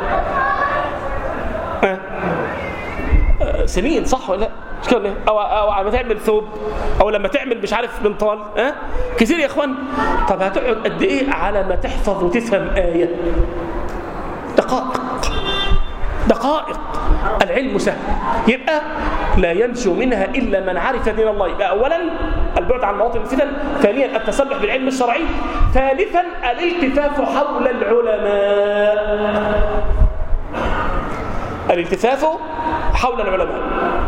ها أه؟ سنين صح ولا لا مش كده او او على ما تعمل ثوب او لما تعمل مش عارف بنطال ها أه؟ كتير يا اخوان طب هتقعد قد ايه على ما تحفظ وتفهم ايه دقائق دقائق العلم سهل يبقى لا ينجو منها إلا من عرف دين الله يبقى أولا البعد عن مواطن الفتن ثانيا التسلح بالعلم الشرعي ثالثا الالتفاف حول العلماء الالتفاف حول العلماء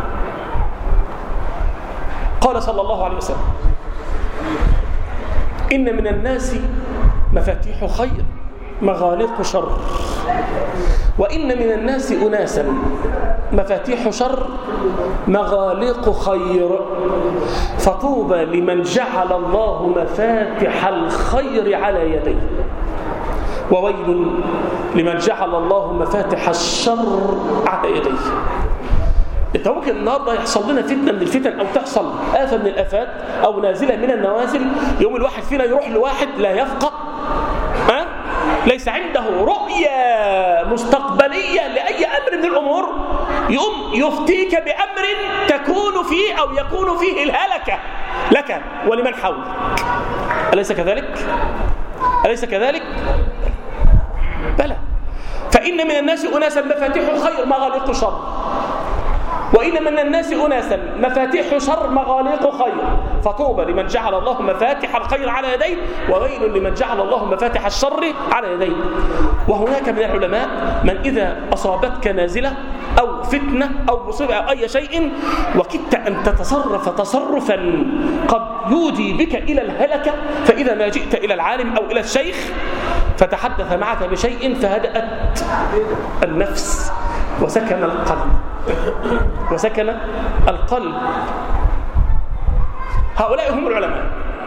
قال صلى الله عليه وسلم إن من الناس مفاتيح خير مغاليق شر وإن من الناس أناسا مفاتيح شر مغاليق خير فطوبى لمن جعل الله مفاتح الخير على يديه وويل لمن جعل الله مفاتح الشر على يديه انت ممكن النهارده يحصل لنا فتنه من الفتن او تحصل افه من الافات او نازله من النوازل يوم الواحد فينا يروح لواحد لا يفقه ها ليس عنده رؤيه مستقبليه لاي امر من الامور يقوم يفتيك بامر تكون فيه او يكون فيه الهلكه لك ولمن حولك اليس كذلك اليس كذلك بلى فان من الناس اناسا مفاتيح الخير مغاليق شر وإن من الناس أناسا مفاتيح شر مغاليق خير فطوبى لمن جعل الله مفاتح الخير على يديه وويل لمن جعل الله مفاتح الشر على يديه وهناك من العلماء من إذا أصابتك نازلة أو فتنة أو مصيبة أو أي شيء وكدت أن تتصرف تصرفا قد يودي بك إلى الهلكة فإذا ما جئت إلى العالم أو إلى الشيخ فتحدث معك بشيء فهدأت النفس وسكن القلب وسكن القلب هؤلاء هم العلماء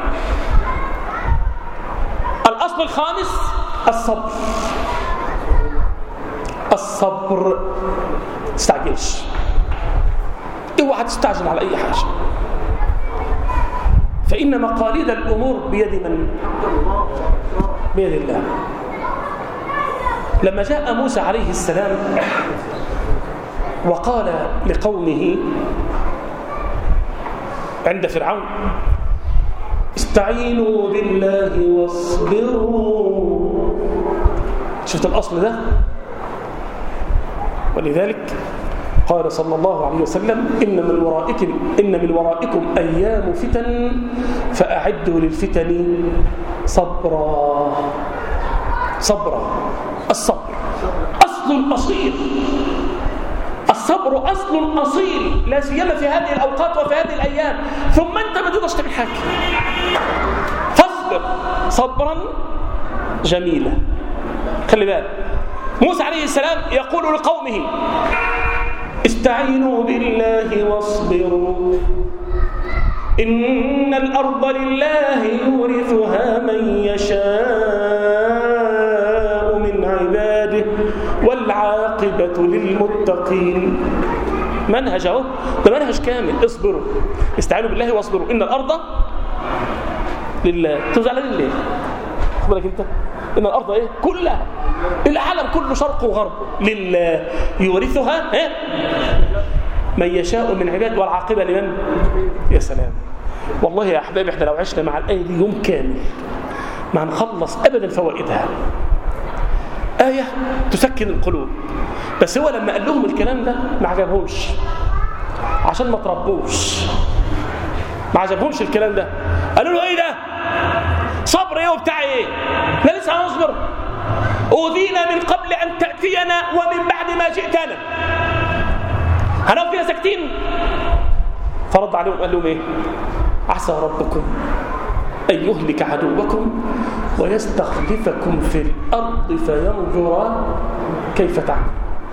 الأصل الخامس الصبر الصبر تستعجلش اوعى تستعجل على اي حاجه فان مقاليد الامور بيد من بيد الله لما جاء موسى عليه السلام وقال لقومه عند فرعون استعينوا بالله واصبروا شفت الأصل ده ولذلك قال صلى الله عليه وسلم إن من ورائكم إن من ورائكم أيام فتن فأعدوا للفتن صبرا صبرا الصبر أصل أصيل الصبر أصل أصيل لا سيما في هذه الأوقات وفي هذه الأيام ثم أنت ما تقدرش تعمل حاجة فاصبر صبرا جميلا خلي بالك موسى عليه السلام يقول لقومه استعينوا بالله واصبروا إن الأرض لله يورثها من يشاء من عباده والعاقبة للمتقين منهج اهو ده منهج كامل اصبروا استعينوا بالله واصبروا إن الأرض لله تزعل لله خد بالك انت ان الارض ايه كلها العالم كله شرق وغرب لله يورثها ايه من يشاء من عباد والعاقبه لمن يا سلام والله يا احبابي احنا لو عشنا مع الايه دي يوم كامل ما هنخلص ابدا فوائدها ايه تسكن القلوب بس هو لما قال لهم الكلام ده ما عجبهمش عشان ما تربوش ما عجبهمش الكلام ده قالوا له ايه ده صبر ايه وبتاع ايه لا لسه هنصبر اوذينا من قبل ان تاتينا ومن بعد ما جئتنا هنقف كده ساكتين فرد عليهم قال لهم ايه عسى ربكم ان يهلك عدوكم ويستخلفكم في الارض فينظر كيف تعمل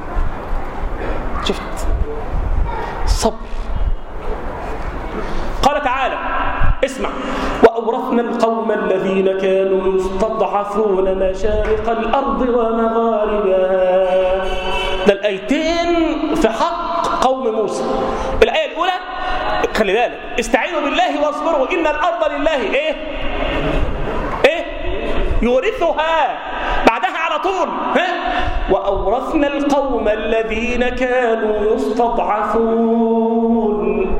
شفت صبر قال تعالى اسمع وأورثنا القوم الذين كانوا يستضعفون مشارق الأرض ومغاربها ده الآيتين في حق قوم موسى الآية الأولى خلي بالك استعينوا بالله واصبروا إن الأرض لله إيه إيه يورثها بعدها على طول ها وأورثنا القوم الذين كانوا يستضعفون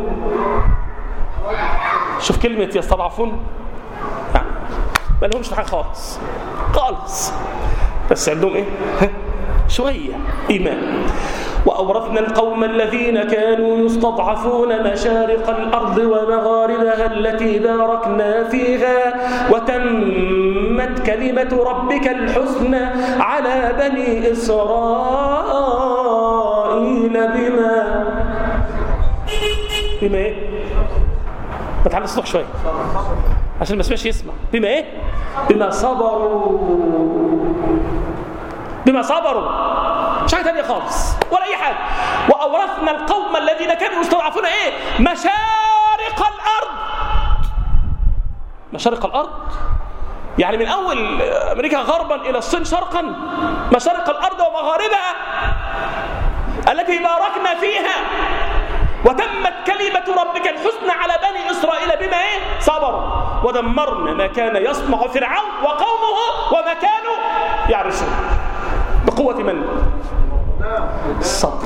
شوف كلمة يستضعفون ما لهمش حاجة خالص خالص بس عندهم ايه شوية إيمان وأورثنا القوم الذين كانوا يستضعفون مشارق الأرض ومغاربها التي باركنا فيها وتمت كلمة ربك الحسنى على بني إسرائيل بما بما إيه؟ ما تعلي الصوت شوية عشان ما سمعش يسمع بما إيه؟ بما صبروا بما صبروا مش حاجه ثانيه خالص ولا اي حاجه واورثنا القوم الذين كانوا يستضعفون ايه مشارق الارض مشارق الارض يعني من اول امريكا غربا الى الصين شرقا مشارق الارض ومغاربها التي باركنا فيها وتمت كلمة ربك الحسنى على بني إسرائيل بما إيه؟ صبروا ودمرنا ما كان يصنع فرعون وقومه وما كانوا يعرشون بقوة من؟ الصبر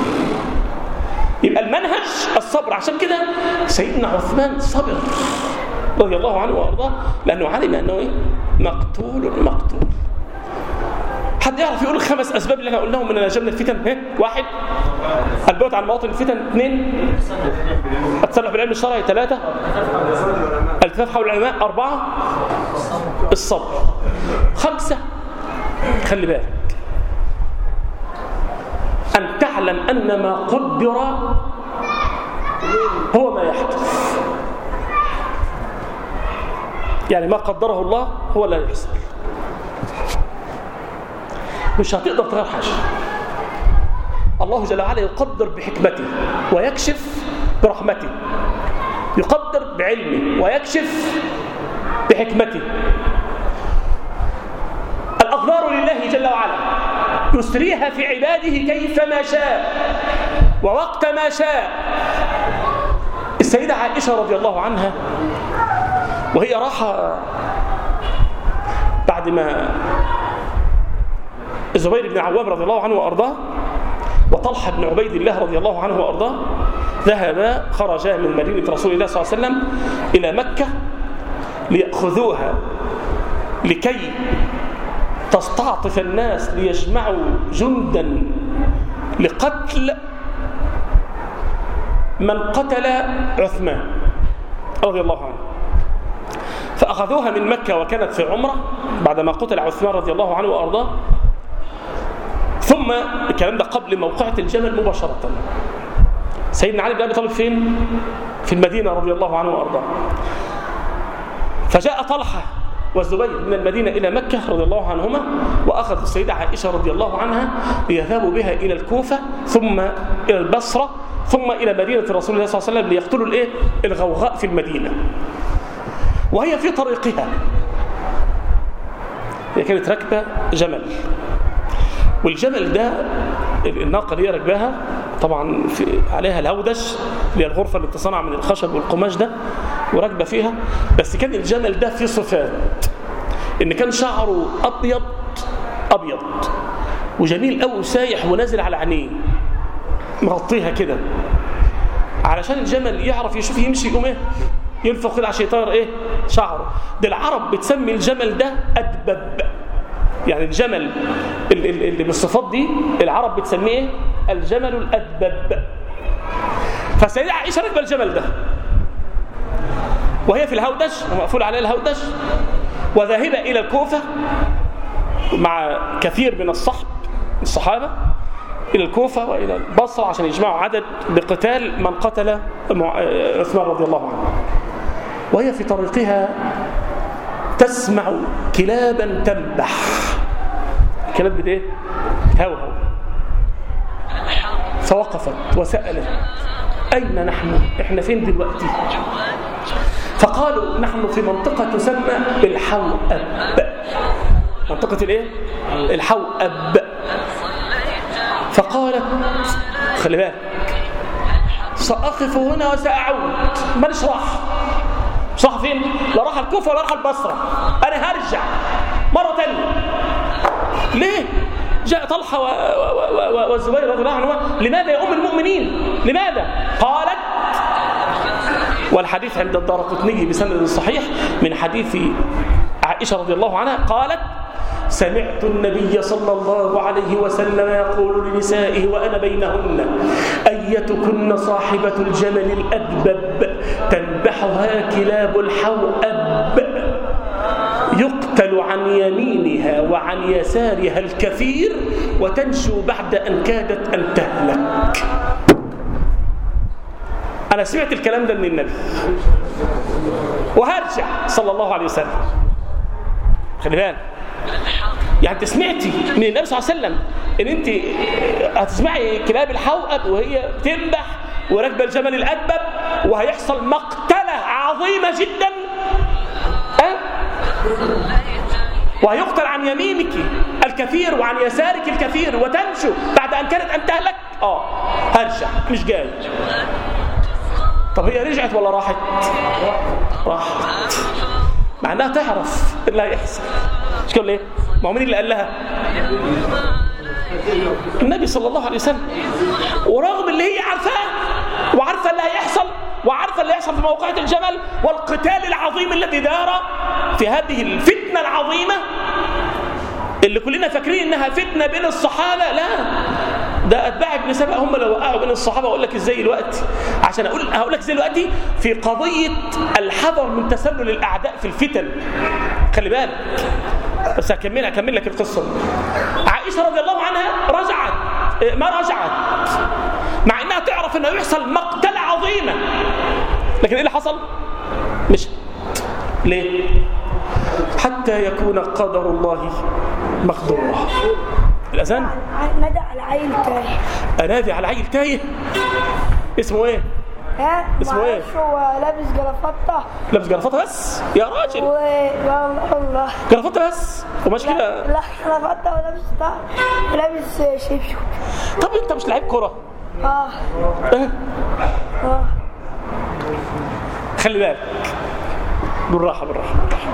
يبقى المنهج الصبر عشان كده سيدنا عثمان صبر رضي الله عنه وارضاه لانه علم انه ايه؟ مقتول مقتول حد يعرف يقول الخمس اسباب اللي احنا قلناهم من نجاه من الفتن ها واحد البعد عن مواطن الفتن اثنين التسلح بالعلم الشرعي ثلاثه التفاف حول العلماء اربعه الصبر خمسه خلي بالك أن تعلم أن ما قدر هو ما يحدث يعني ما قدره الله هو اللي يحصل مش هتقدر تغير حاجة الله جل وعلا يقدر بحكمته ويكشف برحمته يقدر بعلمه ويكشف بحكمته الأقدار لله جل وعلا يسريها في عباده كيفما شاء ووقت ما شاء السيدة عائشة رضي الله عنها وهي راحة بعد ما الزبير بن عوام رضي الله عنه وأرضاه وطلحة بن عبيد الله رضي الله عنه وأرضاه ذهبا خرجا من مدينة رسول الله صلى الله عليه وسلم إلى مكة ليأخذوها لكي تستعطف الناس ليجمعوا جندا لقتل من قتل عثمان رضي الله عنه فأخذوها من مكة وكانت في عمرة بعدما قتل عثمان رضي الله عنه وأرضاه ثم الكلام ده قبل موقعة الجمل مباشرة سيدنا علي بن أبي طالب فين؟ في المدينة رضي الله عنه وأرضاه فجاء طلحة والزبير من المدينة إلى مكة رضي الله عنهما وأخذ السيدة عائشة رضي الله عنها ليذهبوا بها إلى الكوفة ثم إلى البصرة ثم إلى مدينة رسول الله صلى الله عليه وسلم ليقتلوا الإيه؟ الغوغاء في المدينة وهي في طريقها هي كانت راكبة جمل والجمل ده الناقة اللي هي راكباها طبعا في عليها الهودش اللي هي الغرفة اللي بتصنع من الخشب والقماش ده وراكبة فيها بس كان الجمل ده فيه صفات ان كان شعره ابيض ابيض وجميل قوي وسايح ونازل على عينيه مغطيها كده علشان الجمل يعرف يشوف يمشي يقوم ايه ينفخ كده عشان يطير ايه شعره ده العرب بتسمي الجمل ده ادبب يعني الجمل اللي بالصفات دي العرب بتسميه ايه الجمل الادبب فالسيدة عائشة راكبه الجمل ده وهي في الهودج ومقفول عليها الهودج وذاهبة إلى الكوفة مع كثير من الصحب الصحابة إلى الكوفة وإلى البصرة عشان يجمعوا عدد بقتال من قتل عثمان رضي الله عنه وهي في طريقها تسمع كلابا تنبح كلاب بت ايه هوهو فوقفت وسألت أين نحن إحنا فين دلوقتي فقالوا نحن في منطقة تسمى الحوأب منطقة الايه الحوأب فقالت خلي بالك سأقف هنا وسأعود ماليش راح مش راح فين لا راح الكوفة ولا راح البصرة أنا هرجع مرة تانية ليه جاء طلحة والزبير رضي الله عنهما لماذا يا أم المؤمنين لماذا قالت والحديث عند الدار قطني بسند صحيح من حديث عائشة رضي الله عنها قالت سمعت النبي صلى الله عليه وسلم يقول لنسائه وأنا بينهن أيتكن صاحبة الجمل الأدبب تنبحها كلاب الحوأب يقتل عن يمينها وعن يسارها الكثير وتنشو بعد أن كادت أن تهلك أنا سمعت الكلام ده من النبي وهرجع صلى الله عليه وسلم خلي بالك يعني انت سمعتي من النبي صلى الله عليه وسلم ان انت هتسمعي كلاب الحوأب وهي بتنبح وراكبه الجمل الأدبب وهيحصل مقتلة عظيمة جدا أه؟ وهيقتل عن يمينك الكثير وعن يسارك الكثير وتنشو بعد أن كانت أن تهلك آه هرجع مش جاي طب هي رجعت ولا راحت راحت مع انها تعرف اللي هيحصل مش كده ليه ما هو مين اللي قال لها النبي صلى الله عليه وسلم ورغم اللي هي عارفاه وعارفه اللي هيحصل وعارفه اللي هيحصل في موقعة الجمل والقتال العظيم الذي دار في هذه الفتنة العظيمة اللي كلنا فاكرين انها فتنة بين الصحابة لا ده اتباع ابن سبأ هم اللي وقعوا بين الصحابه اقول لك ازاي دلوقتي عشان اقول هقول لك ازاي دلوقتي في قضيه الحذر من تسلل الاعداء في الفتن خلي بالك بس هكمل هكمل لك القصه عائشه رضي الله عنها رجعت ما رجعت مع انها تعرف انه يحصل مقتله عظيمه لكن ايه اللي حصل مش ليه حتى يكون قدر الله مقدورا الأذان نادى على عيل تايه أنادي على عيل تايه اسمه ايه ها اسمه إيه؟ معرفش هو لابس جرافطة لابس جرافطه بس يا راجل و والله والله جرافطه بس وماشي كده لا جرافطة ولابس طا ولابس شبشب طب انت مش لعيب كره اه اه اه خلي بالك بالراحه بالراحه بالراحه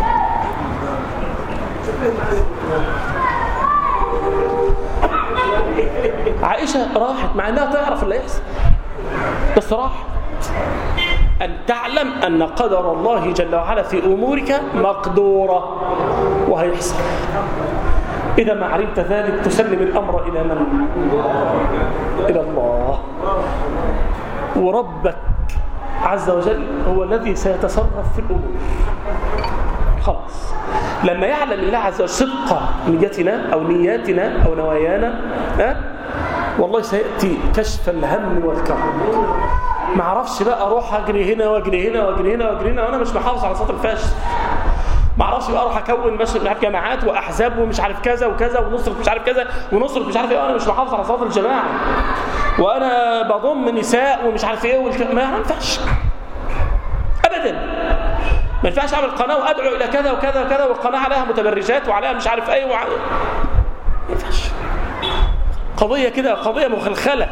عائشة راحت مع انها تعرف اللي هيحصل بس راحت أن تعلم أن قدر الله جل وعلا في أمورك مقدورة وهيحصل إذا ما علمت ذلك تسلم الأمر إلى من؟ إلى الله وربك عز وجل هو الذي سيتصرف في الأمور خلاص لما يعلم الله عز وجل صدق نيتنا أو نياتنا أو نوايانا ها والله سيأتي كشف الهم والكرب ما اعرفش بقى اروح اجري هنا واجري هنا واجري هنا واجري هنا وانا مش محافظ على صوت الفشل ما اعرفش بقى اروح اكون مش عارف جماعات واحزاب ومش عارف كذا وكذا ونصرف مش عارف كذا ونصرف مش عارف ايه وانا مش محافظ على صلاه الجماعه وانا بضم نساء ومش عارف ايه والك... ما ينفعش ابدا ما ينفعش اعمل قناه وادعو الى كذا وكذا وكذا والقناه عليها متبرجات وعليها مش عارف ايه وع... ما ينفعش قضيه كده قضيه مخلخله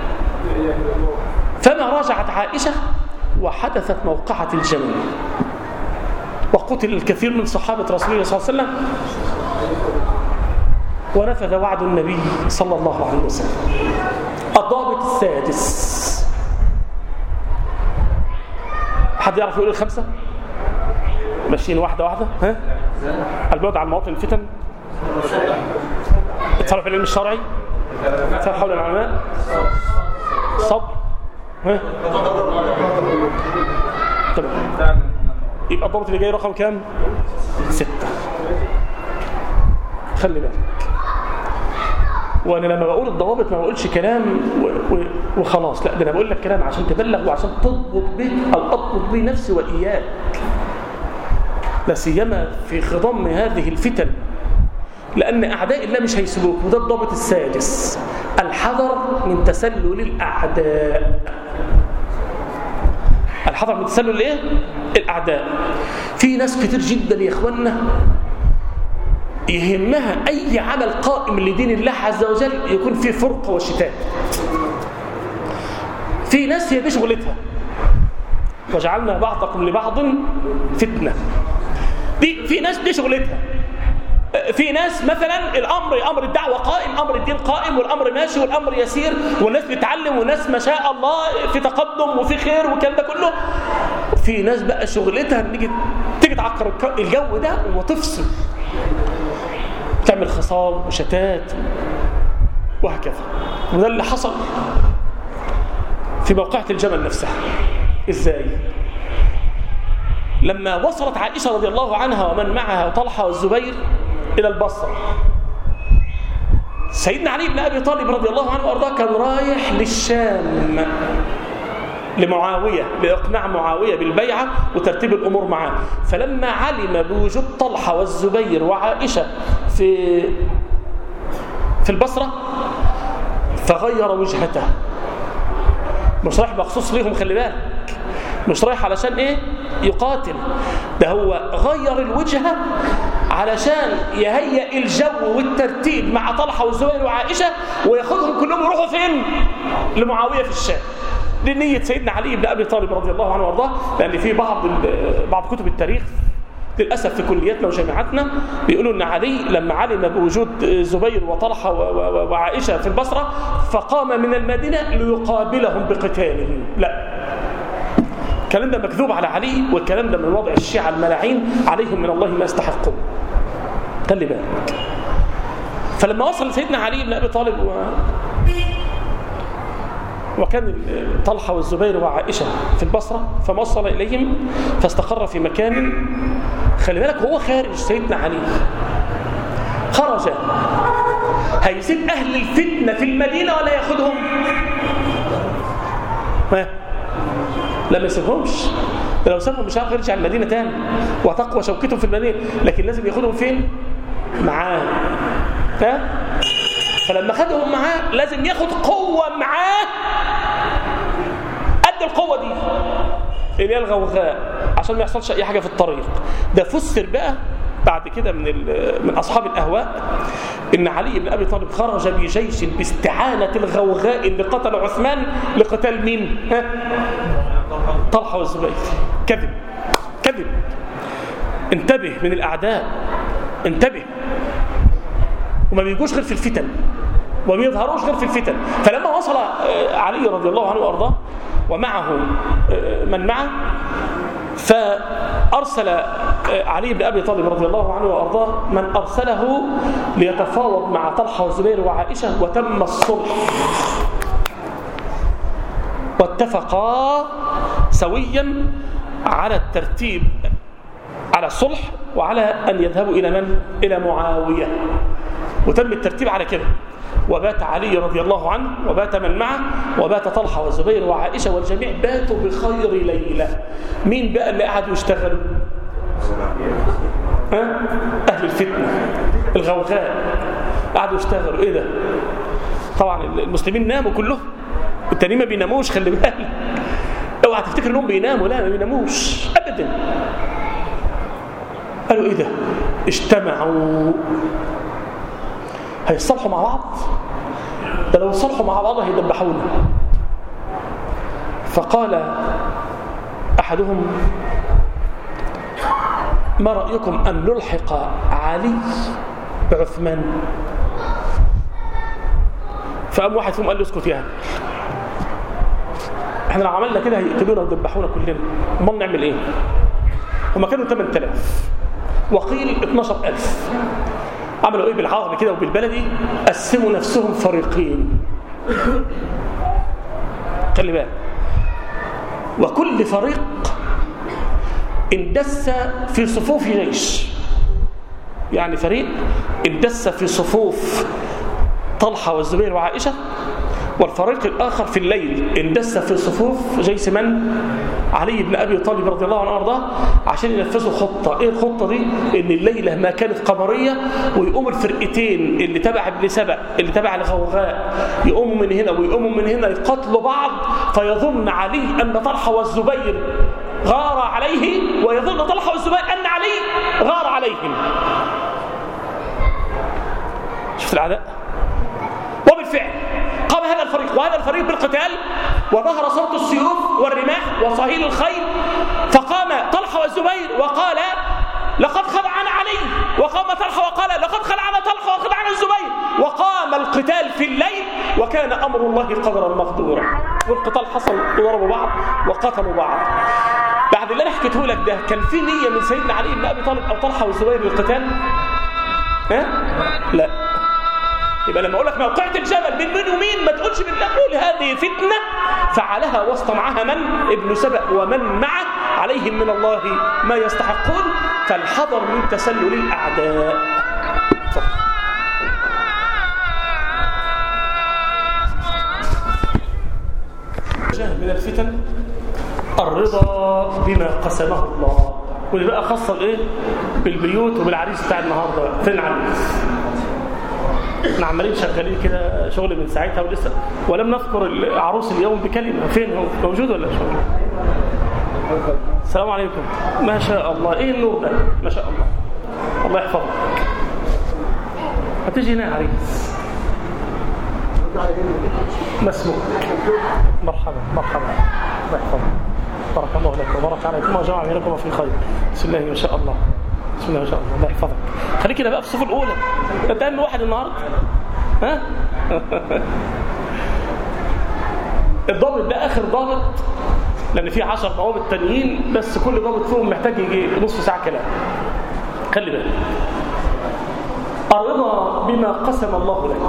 فما رجعت عائشه وحدثت موقعه الجمل وقتل الكثير من صحابه رسول الله صلى الله عليه وسلم ونفذ وعد النبي صلى الله عليه وسلم الضابط السادس حد يعرف يقول الخمسة ماشيين واحدة واحدة ها البعد عن مواطن الفتن التصرف العلم الشرعي التصرف حول العلماء صبر ها تمام يبقى الضابط اللي جاي رقم كام ستة خلي بالك وانا لما بقول الضوابط ما بقولش كلام و... و... وخلاص لا ده انا بقول لك كلام عشان تبلغ وعشان تضبط به او اضبط به نفسي واياك لا سيما في خضم هذه الفتن لان اعداء الله مش هيسيبوك وده الضابط السادس الحذر من تسلل الاعداء الحذر من تسلل الايه الاعداء في ناس كتير جدا يا اخوانا يهمها أي عمل قائم لدين الله عز وجل يكون فيه فرقة وشتات في ناس هي دي شغلتها وجعلنا بعضكم لبعض فتنة دي في ناس دي شغلتها في ناس مثلا الامر امر الدعوه قائم امر الدين قائم والامر ماشي والامر يسير والناس بتتعلم والناس ما شاء الله في تقدم وفي خير والكلام ده كله في ناس بقى شغلتها ان تيجي تيجي تعكر الجو ده وتفصل تعمل خصام وشتات وهكذا وده اللي حصل في موقعة الجمل نفسها ازاي لما وصلت عائشة رضي الله عنها ومن معها وطلحة والزبير إلى البصرة سيدنا علي بن أبي طالب رضي الله عنه وأرضاه كان رايح للشام لمعاوية لإقناع معاوية بالبيعة وترتيب الأمور معاه فلما علم بوجود طلحة والزبير وعائشة في في البصرة فغير وجهته مش رايح مخصوص ليهم خلي بالك مش رايح علشان ايه يقاتل ده هو غير الوجهة علشان يهيئ الجو والترتيب مع طلحة والزبير وعائشة وياخدهم كلهم يروحوا فين لمعاوية في الشام دي نية سيدنا علي بن أبي طالب رضي الله عنه وارضاه لأن في بعض بعض كتب التاريخ للأسف في كلياتنا وجامعاتنا بيقولوا أن علي لما علم بوجود زبير وطلحة وعائشة في البصرة فقام من المدينة ليقابلهم بقتال لا الكلام ده مكذوب على علي والكلام ده من وضع الشيعة الملاعين عليهم من الله ما يستحقون خلي بالك فلما وصل سيدنا علي بن أبي طالب و... وكان طلحة والزبير وعائشة في البصرة فما وصل إليهم فاستقر في مكان خلي بالك هو خارج سيدنا علي خرج هيسيب أهل الفتنة في المدينة ولا ياخدهم ها لا ما يسيبهمش ده لو سابهم مش هيعرف يرجع المدينة تاني وتقوى شوكتهم في المدينة لكن لازم ياخدهم فين معاه ها فلما خدهم معاه لازم ياخد قوة معاه قد القوة دي اللي هي الغوغاء عشان ما يحصلش أي حاجة في الطريق ده فسر بقى بعد كده من من أصحاب الأهواء إن علي بن أبي طالب خرج بجيش باستعانة الغوغاء اللي قتل عثمان لقتال مين؟ ها؟ طلحة والزبير كذب كذب انتبه من الأعداء انتبه وما بيجوش غير في الفتن وما بيظهروش غير في الفتن فلما وصل علي رضي الله عنه وارضاه ومعه من معه فأرسل علي بن أبي طالب رضي الله عنه وأرضاه من أرسله ليتفاوض مع طلحة والزبير وعائشة وتم الصلح واتفقا سويا على الترتيب على الصلح وعلى أن يذهبوا إلى من؟ إلى معاوية وتم الترتيب على كده وبات علي رضي الله عنه وبات من معه وبات طلحة والزبير وعائشة والجميع باتوا بخير ليلة مين بقى اللي قعدوا يشتغلوا ها؟ أهل الفتنة الغوغاء قعدوا يشتغلوا إيه ده طبعا المسلمين ناموا كلهم التانيين ما بيناموش خلي بالك اوعى تفتكر انهم بيناموا لا ما بيناموش ابدا قالوا ايه ده اجتمعوا هيتصالحوا مع بعض ده لو اتصالحوا مع بعض هيدبحونا فقال احدهم ما رايكم ان نلحق علي بعثمان فقام واحد فيهم قال له اسكت يا احنا لو عملنا كده هيقتلونا ويدبحونا كلنا امال نعمل ايه هما كانوا 8000 وقيل 12000 عملوا ايه بالعربي كده وبالبلدي قسموا نفسهم فريقين خلي بالك وكل فريق اندس في صفوف جيش يعني فريق اندس في صفوف طلحة والزبير وعائشة والفريق الآخر في الليل اندس في صفوف جيش من؟ علي بن أبي طالب رضي الله عنه وارضاه عشان ينفذوا خطة إيه الخطة دي؟ إن الليلة ما كانت قمرية ويقوم الفرقتين اللي تبع ابن سبأ اللي تبع الغوغاء يقوموا من هنا ويقوموا من هنا يقاتلوا بعض فيظن علي أن طلحة والزبير غار عليه ويظن طلحة والزبير أن علي غار عليهم شفت العداء وبالفعل قام هذا الفريق وهذا الفريق بالقتال وظهر صوت السيوف والرماح وصهيل الخيل فقام طلحة والزبير وقال لقد خدعنا علي وقام طلحة وقال لقد خدعنا طلحة وخدعنا الزبير وقام القتال في الليل وكان أمر الله قدرا مقدورا والقتال حصل وضربوا بعض وقتلوا بعض بعد اللي انا حكيته لك ده كان في نية من سيدنا علي بن أبي طالب أو طلحة والزبير للقتال ها لا يبقى لما اقول لك موقعة الجبل بين مين ومين ما تقولش بالله قول هذه فتنة فعلها وسط معها من ابن سبأ ومن معه عليهم من الله ما يستحقون فالحذر من تسلل الأعداء تفضل. من الفتن الرضا بما قسمه الله واللي بقى خاصة بايه بالبيوت وبالعريس بتاع النهارده فين العريس احنا عمالين شغالين كده شغل من ساعتها ولسه ولم نذكر العروس اليوم بكلمه فين هو موجود ولا مش موجود السلام عليكم ما شاء الله ايه النور ده ما شاء الله الله يحفظك هتيجي هنا يا عريس ما اسمك مرحبا مرحبا الله يحفظك بارك الله لك وبارك عليكم وجمع بينكم في خير بسم الله ما شاء الله بسم الله ما شاء الله الله يحفظك خليك كده بقى في الصف الاولى انت اهم واحد النهارده ها الضابط ده اخر ضابط لان في 10 ضوابط تانيين بس كل ضابط فيهم محتاج يجي نص ساعه كلام خلي بالك الرضا بما قسم الله لك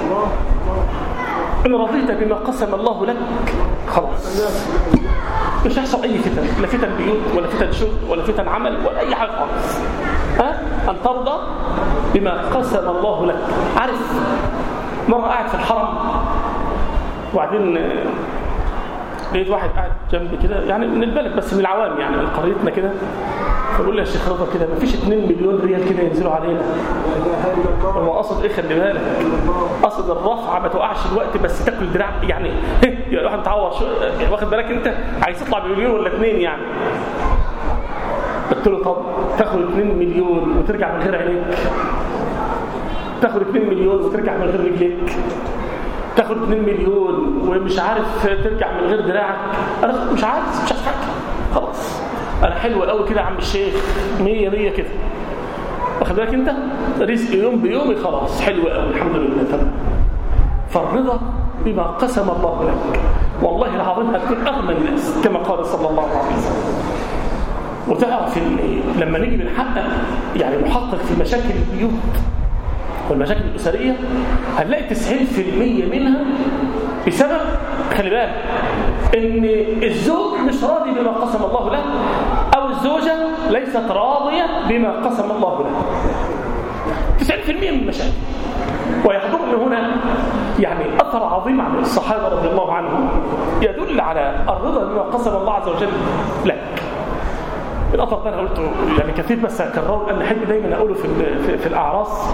إن رضيت بما قسم الله لك خلاص مش هيحصل أي فتن لا فتن بيوت ولا فتن شغل ولا فتن عمل ولا أي حاجة خالص ها أن ترضى بما قسم الله لك عارف مرة قاعد في الحرم وبعدين لقيت واحد قاعد جنبي كده يعني من البلد بس من العوام يعني من قريتنا كده فبقول لي يا شيخ رضا كده مفيش 2 مليون ريال كده ينزلوا علينا هو قصد ايه خلي بالك قصد الرفعه ما توقعش الوقت بس تاكل دراع يعني يبقى الواحد متعور شو واخد بالك انت عايز تطلع بمليون ولا اثنين يعني قلت له طب تاخد 2 مليون وترجع من غير عينيك تاخد 2 مليون وترجع من غير رجليك تاخد 2 مليون ومش عارف ترجع من غير دراعك انا مش عارف مش عارف حاجه خلاص انا حلو قوي كده يا عم الشيخ 100 100 كده واخد بالك انت رزق يوم بيومي خلاص حلو قوي الحمد لله تمام فالرضا بما قسم الله لك والله العظيم هتكون اغنى الناس كما قال صلى الله عليه وسلم وتعرف ان لما نيجي بنحقق يعني نحقق في مشاكل البيوت والمشاكل الأسرية هنلاقي 90% منها بسبب خلي بالك ان الزوج مش راضي بما قسم الله له او الزوجة ليست راضية بما قسم الله له 90% من المشاكل ويحضرني هنا يعني أثر عظيم عن الصحابة رضي الله عنهم يدل على الرضا بما قسم الله عز وجل لك الأثر ده أنا قلته يعني كثير بس أكرره لأن أحب دايما أقوله في, في, في الأعراس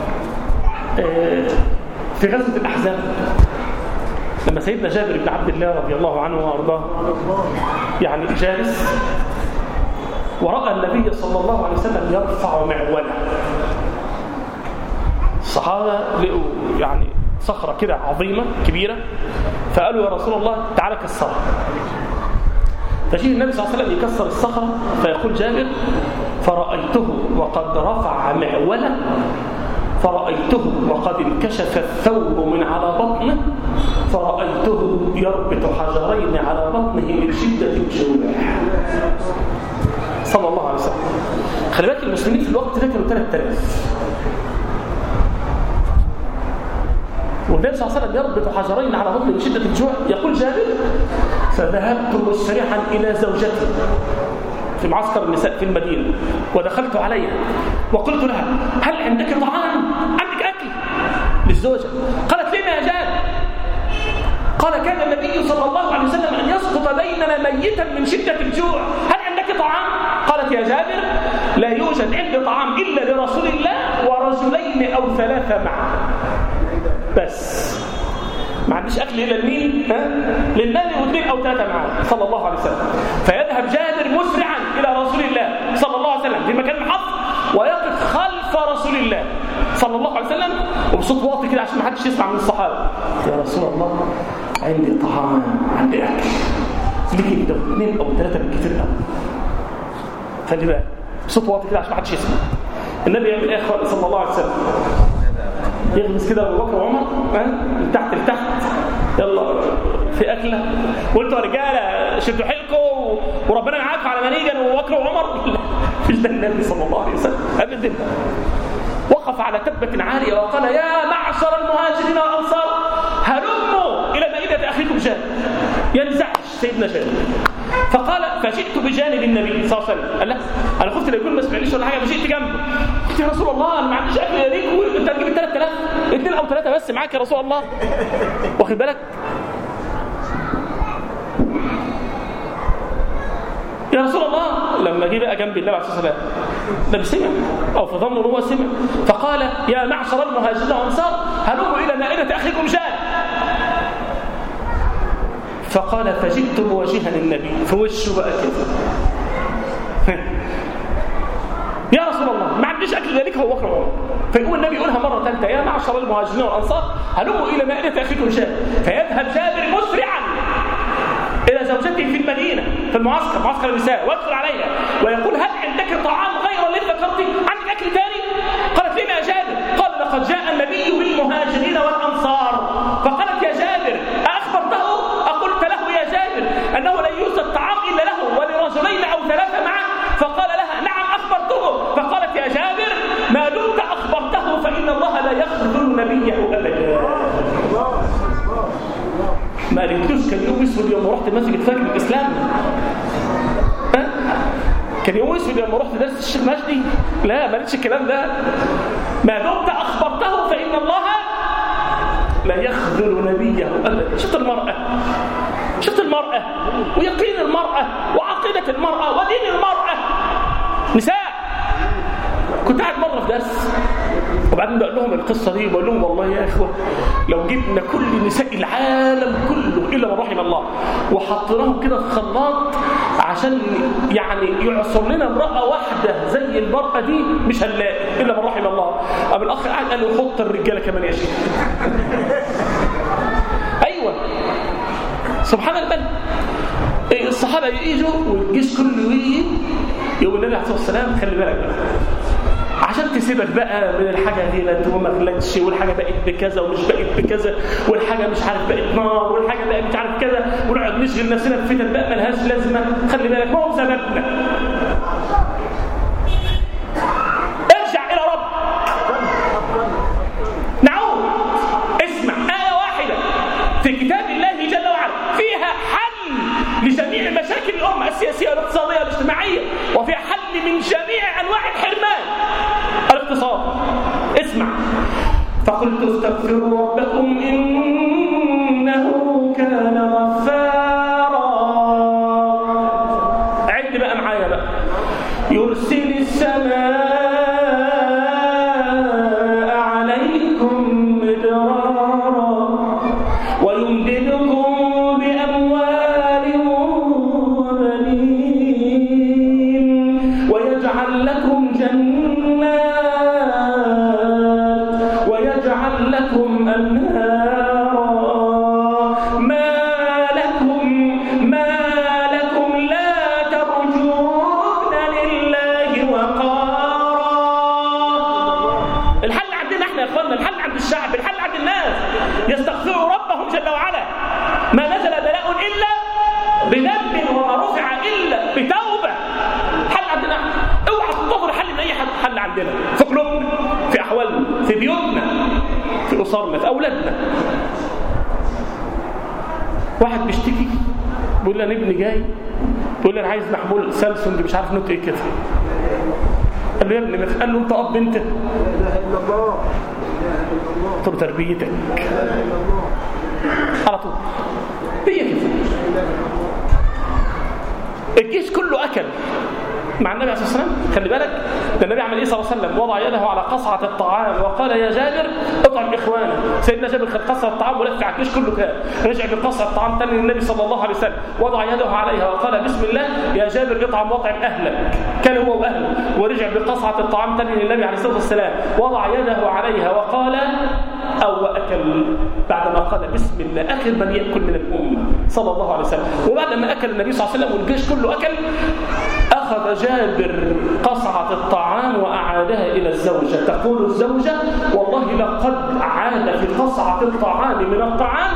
في غزوة الأحزاب لما سيدنا جابر بن عبد الله رضي الله عنه وأرضاه يعني جالس ورأى النبي صلى الله عليه وسلم يرفع معوله الصحابة لقوا يعني صخرة كده عظيمة كبيرة فقالوا يا رسول الله تعالى كسرها فجيء النبي صلى الله عليه وسلم يكسر الصخرة فيقول جابر فرأيته وقد رفع معوله فرأيته وقد انكشف الثوب من على بطنه فرأيته يربط حجرين على بطنه من شدة الجوع صلى الله عليه وسلم خلي بالك المسلمين في الوقت ده كانوا 3000 والنبي صلى الله عليه وسلم يربط حجرين على بطنه من شدة الجوع يقول جابر فذهبت مسرعا إلى زوجتي في معسكر النساء في المدينة ودخلت عليها وقلت لها هل عندك طعام عندك أكل للزوجة قالت لما يا جابر قال كان النبي صلى الله عليه وسلم أن يسقط بيننا ميتا من شدة الجوع هل عندك طعام قالت يا جابر لا يوجد عندي طعام إلا لرسول الله ورجلين أو ثلاثة معه بس ما عنديش أكل إلا لمين ها؟ للنبي واثنين أو ثلاثة معاه صلى الله عليه وسلم فيذهب جابر مسرعا إلى رسول الله صلى الله عليه وسلم في مكان محط ويقف خلف رسول الله صلى الله عليه وسلم وبصوت واطي كده عشان ما حدش يسمع من الصحابة يا رسول الله عندي طعام عندي أكل ليك كده اثنين أو ثلاثة بالكثير قوي خلي بالك بصوت واطي كده عشان ما حدش يسمع النبي يعمل ايه صلى الله عليه وسلم يغمس كده ابو بكر وعمر ها من تحت لتحت يلا في اكله وانتوا يا رجاله شدوا حيلكم وربنا معاكم على منيجا وابو بكر وعمر مفيش ده النبي صلى الله عليه وسلم ابدا ووقف على تبة عالية وقال يا معشر المهاجرين والأنصار هلموا إلى مائدة أخيكم جابر ينزعج سيدنا جابر فقال فجئت بجانب النبي صلى الله عليه وسلم قال لا انا خفت لا يكون ما سمعنيش ولا حاجه فجئت جنبه قلت يا رسول الله انا ما عنديش اكل يا ليك وانت هتجيب 3000 اثنين او ثلاثه بس معاك يا رسول الله واخد بالك يا رسول الله لما جه بقى جنب النبي عليه الصلاه والسلام ده سمع او فظنوا ان هو سمع فقال يا معشر المهاجرين والانصار هلموا الى مائده اخيكم جاد فقال فجئت مواجها النبي في وشه بقى كده يا رسول الله ما عنديش اكل ذلك هو بكر وعمر فيقوم النبي يقولها مره ثالثه يا معشر المهاجرين والانصار هلموا الى مائده اخيكم جابر فيذهب جابر مسرعا الى زوجته في المدينه في المعسكر معسكر النساء ويدخل عليها ويقول هل عندك طعام غير الذي ذكرته عندك اكل ثاني قالت لما يا جابر قال لقد جاء النبي بالمهاجرين والانصار فقالت يا جابر اخبرته اقلت له يا جابر انه لن يوجد طعام الا له ولرجلين او ثلاثه معه فقال لها نعم اخبرته فقالت يا جابر ما دمت اخبرته فان الله لا يخذل نبيه ابدا ما قالتلوش كان يوم اسود يوم رحت مسجد فجر الاسلام ها كان يوم اسود يوم رحت درس الشيخ مجدي لا ما قالتش الكلام ده ما دمت اخبرته فان الله لا يخذل نبيه ابدا شفت المراه شفت المراه ويقين المراه وعقيده المراه ودين المراه نساء كنت قاعد مره في درس وبعدين بقول لهم القصه دي بقول لهم والله يا اخوه لو جبنا كل نساء العالم كله الا من رحم الله وحطيناهم كده في خلاط عشان يعني يعصر لنا امراه واحده زي المراه دي مش هنلاقي الا من رحم الله قام الاخ قاعد قال له حط الرجاله كمان يا شيخ ايوه سبحان الله الصحابه يجوا والجيش كله يجي يقول النبي عليه الصلاه والسلام خلي بالك بقى عشان تسيبك بقى من الحاجه غلت وما غلتش والحاجه بقت بكذا ومش بقت بكذا والحاجه مش عارف بقت نار والحاجه بقت مش عارف كذا ونقعد نشغل نفسنا بفتن بقى ملهاش لازمه خلي بالك ما هو بسببنا ارجع الى رب نعود اسمع ايه واحده في كتاب الله جل وعلا فيها حل لجميع مشاكل الامه السياسيه والاقتصاديه والاجتماعيه وفيها حل من جميع انواع الحرمان الاقتصاد اسمع فقلت استغفروا ربكم انه كان غفارا عد بقى معايا بقى يرسل السماء عليكم مدرارا ويمددكم باموال وبنين ويجعل لكم جنات ويجعل لكم أنهارا ما لكم ما لكم لا ترجون لله وقارا الحل عندنا احنا يا اخوانا الحل عند الشعب الحل عند الناس يستغفروا ربهم جل وعلا ما نزل بلاء الا بذنب وما رفع الا بتوبه حل عندنا احنا اوعى تنتظر حل من اي حد حل عندنا في قلوبنا في احوالنا في بيوتنا في اسرنا في اولادنا واحد بيشتكي بيقول لي انا ابني جاي بيقول لي انا عايز محمول سامسونج مش عارف نوت ايه كده قال له يا ابني قال له انت اب انت لا اله الا الله لا اله الا الله قلت له تربيتك على طول هي كده الجيش كله اكل مع النبي عليه الصلاه والسلام خلي بالك ده النبي عمل ايه صلى الله عليه وسلم وضع يده على قصعه الطعام وقال يا جابر اطعم اخوانك سيدنا جابر خد قصعه الطعام ولف على الجيش كله كان رجع بقصعه الطعام تاني للنبي صلى الله عليه وسلم وضع يده عليها وقال بسم الله يا جابر اطعم واطعم اهلك كان هو واهله ورجع بقصعه الطعام تاني للنبي عليه الصلاه والسلام وضع يده عليها وقال او اكل بعدما قال بسم الله اخر من ياكل من الامه صلى الله عليه وسلم وبعد ما اكل النبي صلى الله عليه وسلم والجيش كله اكل أخذ جابر قصعة الطعام وأعادها إلى الزوجة تقول الزوجة والله لقد عاد في قصعة الطعام من الطعام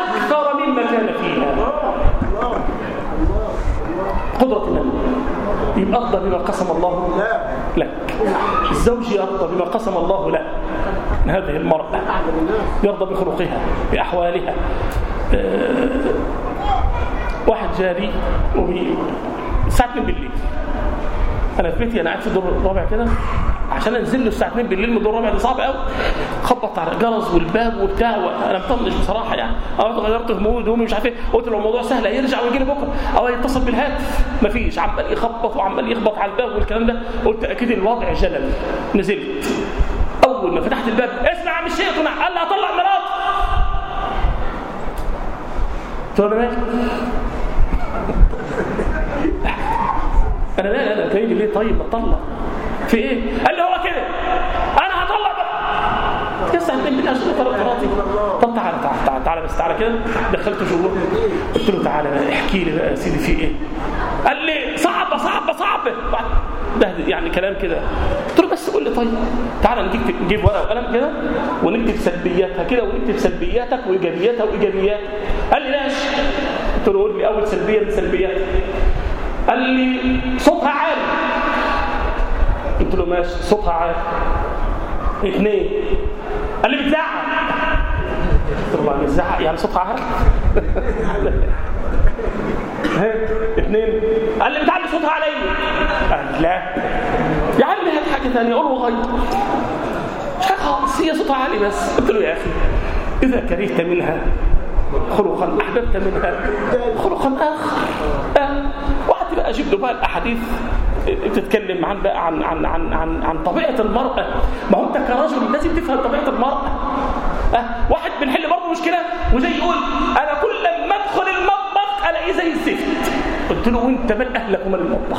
أكثر مما كان فيها قدرة الله يبقى ارضى بما قسم الله لا لك الزوج يرضى بما قسم الله له من هذه المرأة يرضى بخلقها بأحوالها آه، واحد جاري وبي الساعة 2 بالليل أنا في بيتي أنا قاعد في الدور الرابع كده عشان انزل له الساعه 2 بالليل من الدور الرابع ده صعب قوي خبط على الجرس والباب وبتاع وانا مطنش بصراحه يعني انا غيرت همومي هدومي مش عارف ايه قلت له الموضوع سهل هيرجع ويجي لي بكره او يتصل بالهاتف مفيش عمال يخبط وعمال يخبط على الباب والكلام ده قلت اكيد الوضع جلل نزلت اول ما فتحت الباب اسمع يا عم الشيخ قال لي هطلع مراتي قلت له انا مالي انا مالي انا جاي لي ليه طيب ما تطلع في ايه قال لي هو كده انا هطلع بقى يسعد من بالله عشان طلب مراتي طب تعالى تعالى تعالى, تعالى بس تعالى كده دخلته جوه قلت له تعالى بقى احكي لي بقى يا سيدي في ايه قال لي صعبه صعبه صعبه بعد ده يعني كلام كده قلت له بس قول لي طيب تعالى نجيب نجيب ورقه وقلم كده ونكتب سلبياتها كده ونكتب سلبياتك وايجابياتها وايجابياتك قال لي ماشي قلت له قول لي اول سلبيه من سلبياتها قال لي صوتها عالي قلت له ماشي صوتها عالي اثنين قال لي بتزعق قلت له يعني بتزعق يعني صوتها عالي ها اثنين قال لي بتعلي صوتها عليا قال لا يا عم هات حاجه ثانيه قول له غير مش حاجه خالص هي صوتها عالي بس قلت له يا اخي اذا كرهت منها خلقا احببت منها خلقا اخر أه. وقعدت بقى اجيب له بقى الاحاديث بتتكلم عن بقى عن عن عن عن, عن طبيعه المراه ما هو انت كرجل لازم تفهم طبيعه المراه أه. واحد بنحل برضه مشكله وزي يقول انا كل ما ادخل المطبخ الاقيه زي الزفت قلت له وانت مال اهلك ومال المطبخ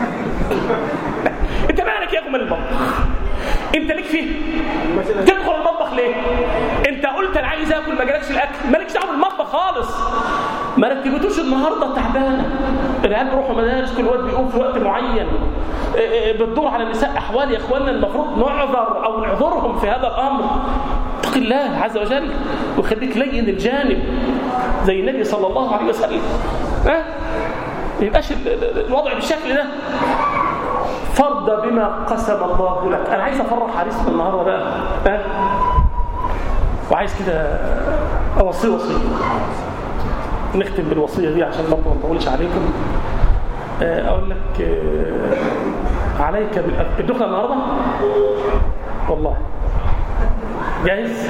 انت مالك يا مال المطبخ انت ليك فيه تدخل المطبخ ليه انت قلت انا عايز اكل ما جالكش الاكل مالكش دعوه بالمطبخ خالص ما رتبتوش النهارده تعبانه العيال بيروحوا مدارس كل وقت بيقوم في وقت معين بتدور على النساء احوال يا اخواننا المفروض نعذر او نعذرهم في هذا الامر اتق الله عز وجل ويخليك لين الجانب زي النبي صلى الله عليه وسلم ها ما يبقاش الوضع بالشكل ده فرض بما قسم الله لك انا عايز افرح عريسنا النهارده بقى ها وعايز كده اوصي وصيه نختم بالوصيه دي عشان برضه ما نطولش عليكم اقول لك عليك بالدخله النهارده والله جاهز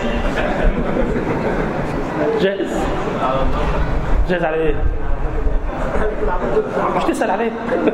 جاهز جاهز على ايه مش تسأل عليه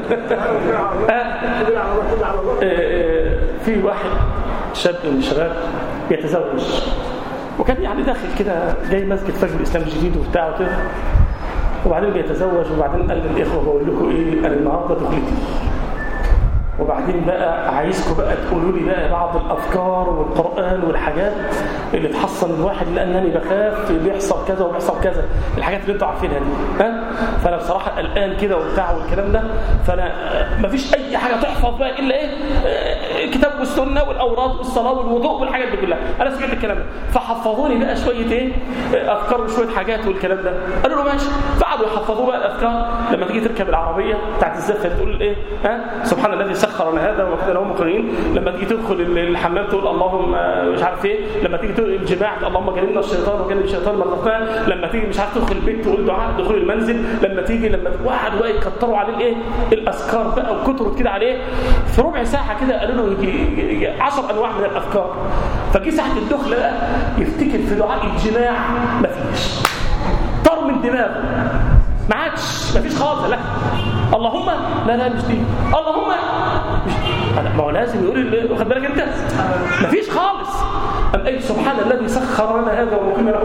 في واحد شاب من الشباب يتزوج وكان يعني داخل كده جاي مسجد فجر الاسلام الجديد وبتاع وكده وبعدين بيتزوج وبعدين قال للاخوه بقول لكم ايه انا النهارده دخلتي وبعدين بقى عايزكم بقى تقولوا لي بقى بعض الافكار والقران والحاجات اللي تحصن الواحد لانني بخاف بيحصل كذا وبيحصل كذا الحاجات اللي انتوا عارفينها دي ها فانا بصراحه قلقان كده وبتاع والكلام ده فانا مفيش اي حاجه تحفظ بقى الا ايه الكتاب والسنه والاوراد والصلاه والوضوء والحاجات دي كلها انا سمعت الكلام ده فحفظوني بقى شويه ايه افكار وشويه حاجات والكلام ده قالوا له ماشي فقعدوا يحفظوه بقى الافكار لما تيجي تركب العربيه بتاعت الزفه تقول ايه ها سبحان الذي سخر لنا هذا وكذا له مقرنين لما تيجي تدخل الحمام تقول اللهم مش عارف ايه لما تيجي تقول الجماع اللهم جنبنا الشيطان وجنب الشيطان ما رزقنا لما تيجي مش عارف تدخل البيت تقول دعاء دخول المنزل لما تيجي لما واحد بقى يكتروا عليه الايه الاذكار بقى وكترت كده عليه في ربع ساعه كده قالوا له يجي 10 انواع من الافكار فجي ساعه الدخله بقى يفتكر في دعاء الجماع مفيش طار من دماغه ما عادش مفيش خالص لا اللهم لا لا مش دي اللهم مش ما هو لازم يقول واخد بالك انت مفيش خالص ام اي سبحان الذي سخر لنا هذا ومقيم له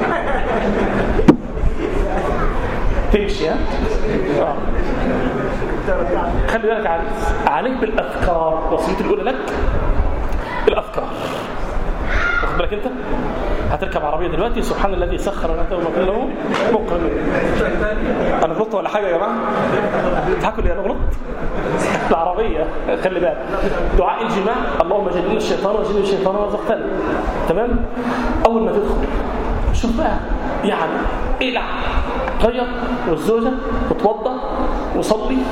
تمشي ها آه. خلي بالك عليك بالاذكار وصيتي الاولى لك الافكار واخد بالك انت هتركب عربيه دلوقتي سبحان الذي سخر لنا هذا ومقيم له مقيم انا غلطت ولا حاجه يا جماعه تضحكوا لي انا غلطت العربيه خلي بالك دعاء الجماع اللهم جنبنا الشيطان وجنب الشيطان ورزقتنا تمام اول ما تدخل شوف بقى يعني العب غير والزوجه وتوضى وصلي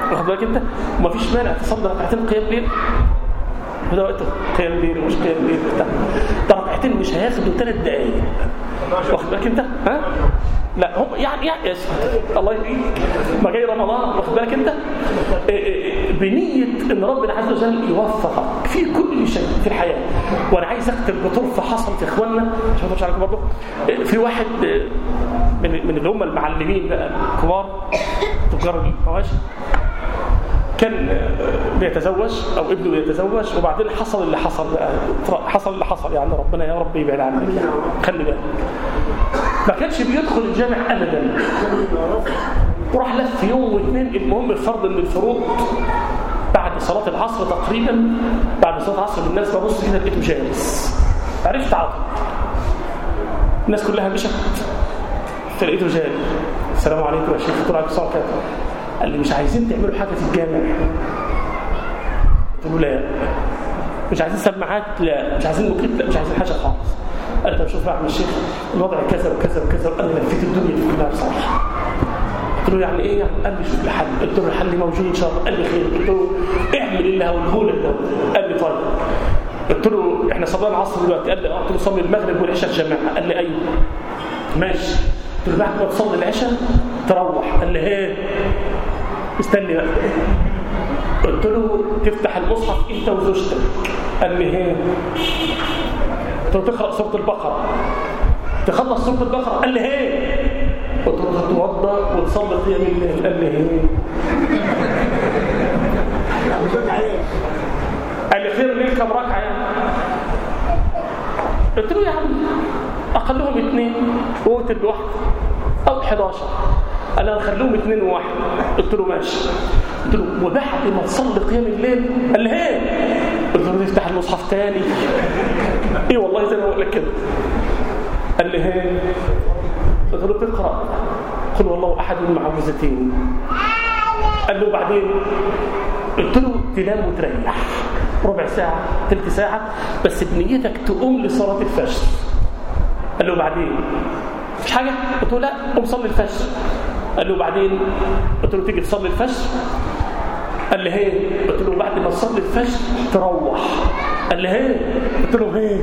واخد بالك انت ومفيش مانع تصلي ركعتين قيام ليل وده وقت قيام ليل ومش قيام ليل بتاع ده ركعتين مش هياخدوا ثلاث دقايق واخد بالك انت ها لا هم يعني يعني الله يهديك ما جاي رمضان واخد بالك انت إيه إيه بنيه ان ربنا عز وجل يوفقك في كل شيء في الحياه وانا عايز اختم بطرفه حصلت يا اخواننا عشان مش عليكم برضه إيه في واحد من من اللي هم المعلمين بقى الكبار تجار المواشي كان بيتزوج او ابنه بيتزوج وبعدين حصل اللي حصل بقى حصل اللي حصل يعني ربنا يا رب يبعد عنك خلي بالك ما كانش بيدخل الجامع ابدا وراح لف يوم واثنين المهم الفرض من الفروض بعد صلاه العصر تقريبا بعد صلاه العصر الناس ببص كده لقيته جالس عرفت على طول الناس كلها مشت فلقيته جالس السلام عليكم يا شيخ قلت له عليكم السلام قال لي مش عايزين تعملوا حاجه في الجامع قلت له لا مش عايزين سماعات لا مش عايزين مكيف لا مش عايزين حاجه خالص قال لي طب شوف بقى يا عم الشيخ الوضع كذا وكذا وكذا وقال لي لفيت الدنيا دي كلها بصراحه قلت له يعني ايه يعني قال لي شوف لي حل قلت له الحل موجود ان شاء الله قال لي خير قلت له اعمل اللي هقوله لك ده قال لي طيب قلت له احنا صلينا العصر دلوقتي قال لي اه قلت له صلي المغرب والعشاء الجماعه قال لي ايوه ماشي قلت له بعد ما تصلي العشاء تروح قال لي ايه استني بقى قلت له تفتح المصحف انت وزوجتك قال لي ايه قلت له تقرا سوره البقره تخلص سوره البقره قال لي ايه قلت له تتوضا وتصلي قيام الليل قال لي ايه قال لي خير الليل كم ركعه يعني قلت له يا عم اقلهم اثنين ووتر بواحد او 11 قال انا خليهم اثنين وواحد قلت له ماشي قلت له وبعد ما تصلي قيام الليل قال لي ايه قلت له تفتح المصحف تاني ايه والله زي ما بقول لك كده قال لي ايه قلت له تقرا قل والله احد المعوذتين قال له بعدين قلت له تنام وتريح ربع ساعة ثلث ساعة بس بنيتك تقوم لصلاة الفجر قال له بعدين مش حاجة قلت له لا قوم صلي الفجر قال له بعدين قلت له تيجي تصلي الفجر قال لي هي قلت له بعد ما تصلي الفجر تروح قال لي هي قلت له هي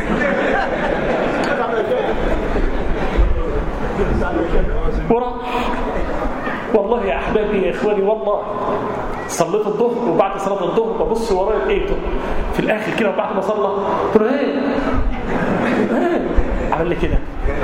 وراح والله يا احبابي يا اخواني والله صليت الظهر وبعد صلاه الظهر ببص ورايا لقيته في الاخر كده وبعد ما صلى قلت له ايه ايه عمل لي كده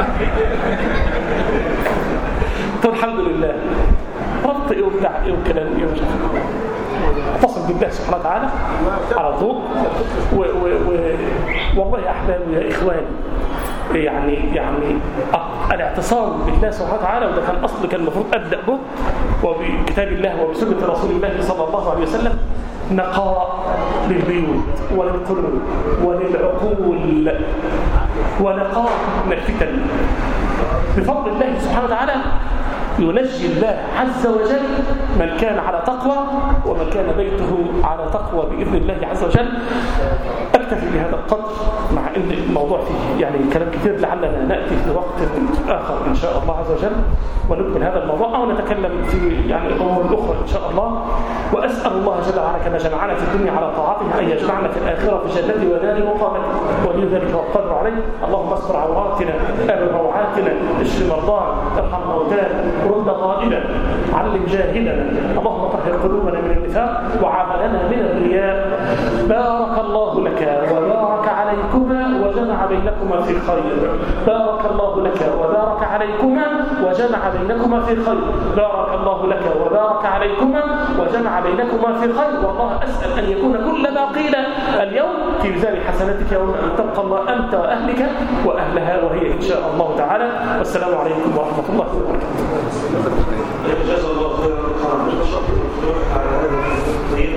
قلت له الحمد لله ربط ايه وبتاع ايه وكلام ايه ومش اتصل بالله سبحانه وتعالى على طول و و و والله يا احبابي يا اخواني يعني يعني الاعتصام بالله سبحانه وتعالى وده كان اصل كان المفروض ابدا به وبكتاب الله وبسنه رسول الله صلى الله عليه وسلم نقاء للبيوت وللقلوب وللعقول ونقاء من الفتن بفضل الله سبحانه وتعالى ينجي الله عز وجل من كان على تقوى ومن كان بيته على تقوى بإذن الله عز وجل أكتفي بهذا القدر مع أن الموضوع فيه يعني كلام كثير لعلنا نأتي في وقت آخر إن شاء الله عز وجل ونكمل هذا الموضوع أو نتكلم في يعني الأمور الأخرى إن شاء الله وأسأل الله جل وعلا كما جمعنا في الدنيا على طاعته أن يجمعنا في الآخرة في جنته ودار مقامته ولي ذلك والقدر عليه اللهم استر عوراتنا آمن روعاتنا اشف مرضانا ارحم موتانا رد غائبا علم جاهلنا اللهم طهر قلوبنا من النفاق وعملنا من الرياء بارك الله لك وبارك عليكما وجمع بينكما في خير بارك الله لك وبارك عليكما وجمع بينكما في خير بارك الله لك وبارك عليكما وجمع بينكما في خير والله أسأل أن يكون كل ما قيل اليوم في ميزان حسناتك يوم أن تبقى الله أنت وأهلك وأهلها وهي إن شاء الله تعالى والسلام عليكم ورحمة الله وبركاته جزا الله خيرا على هذه الطيبة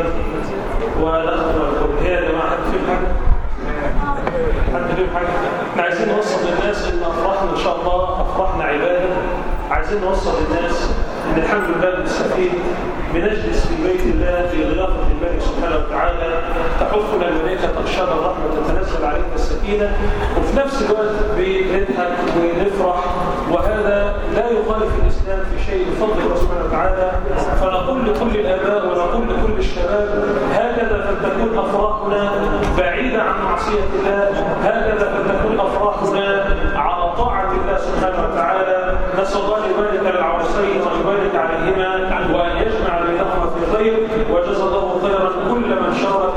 ونختم هي يا جماعة حد فيهم حاجة؟ حد فيهم حاجة؟ احنا عايزين نوصل للناس ان افراحنا ان شاء الله افراحنا عبادة عايزين نوصل للناس ان الحمد لله بنستفيد بنجلس في بيت الله في ضيافة الله سبحانه وتعالى تحفنا الملائكة تغشانا الرحمة تتنزل علينا السكينة وفي نفس الوقت بنضحك ونفرح وهذا لا يخالف الإسلام في شيء بفضل الله سبحانه وتعالى فنقول لكل الآباء ونقول لكل الشباب هكذا فلتكون أفراحنا بعيدة عن معصية الله هكذا فلتكون أفراحنا على طاعة الله سبحانه وتعالى نسأل الله أن يبارك للعروسين ويبارك عليهما وأن يجمع بينهما في خير وجزا الله خيرا كل من شارك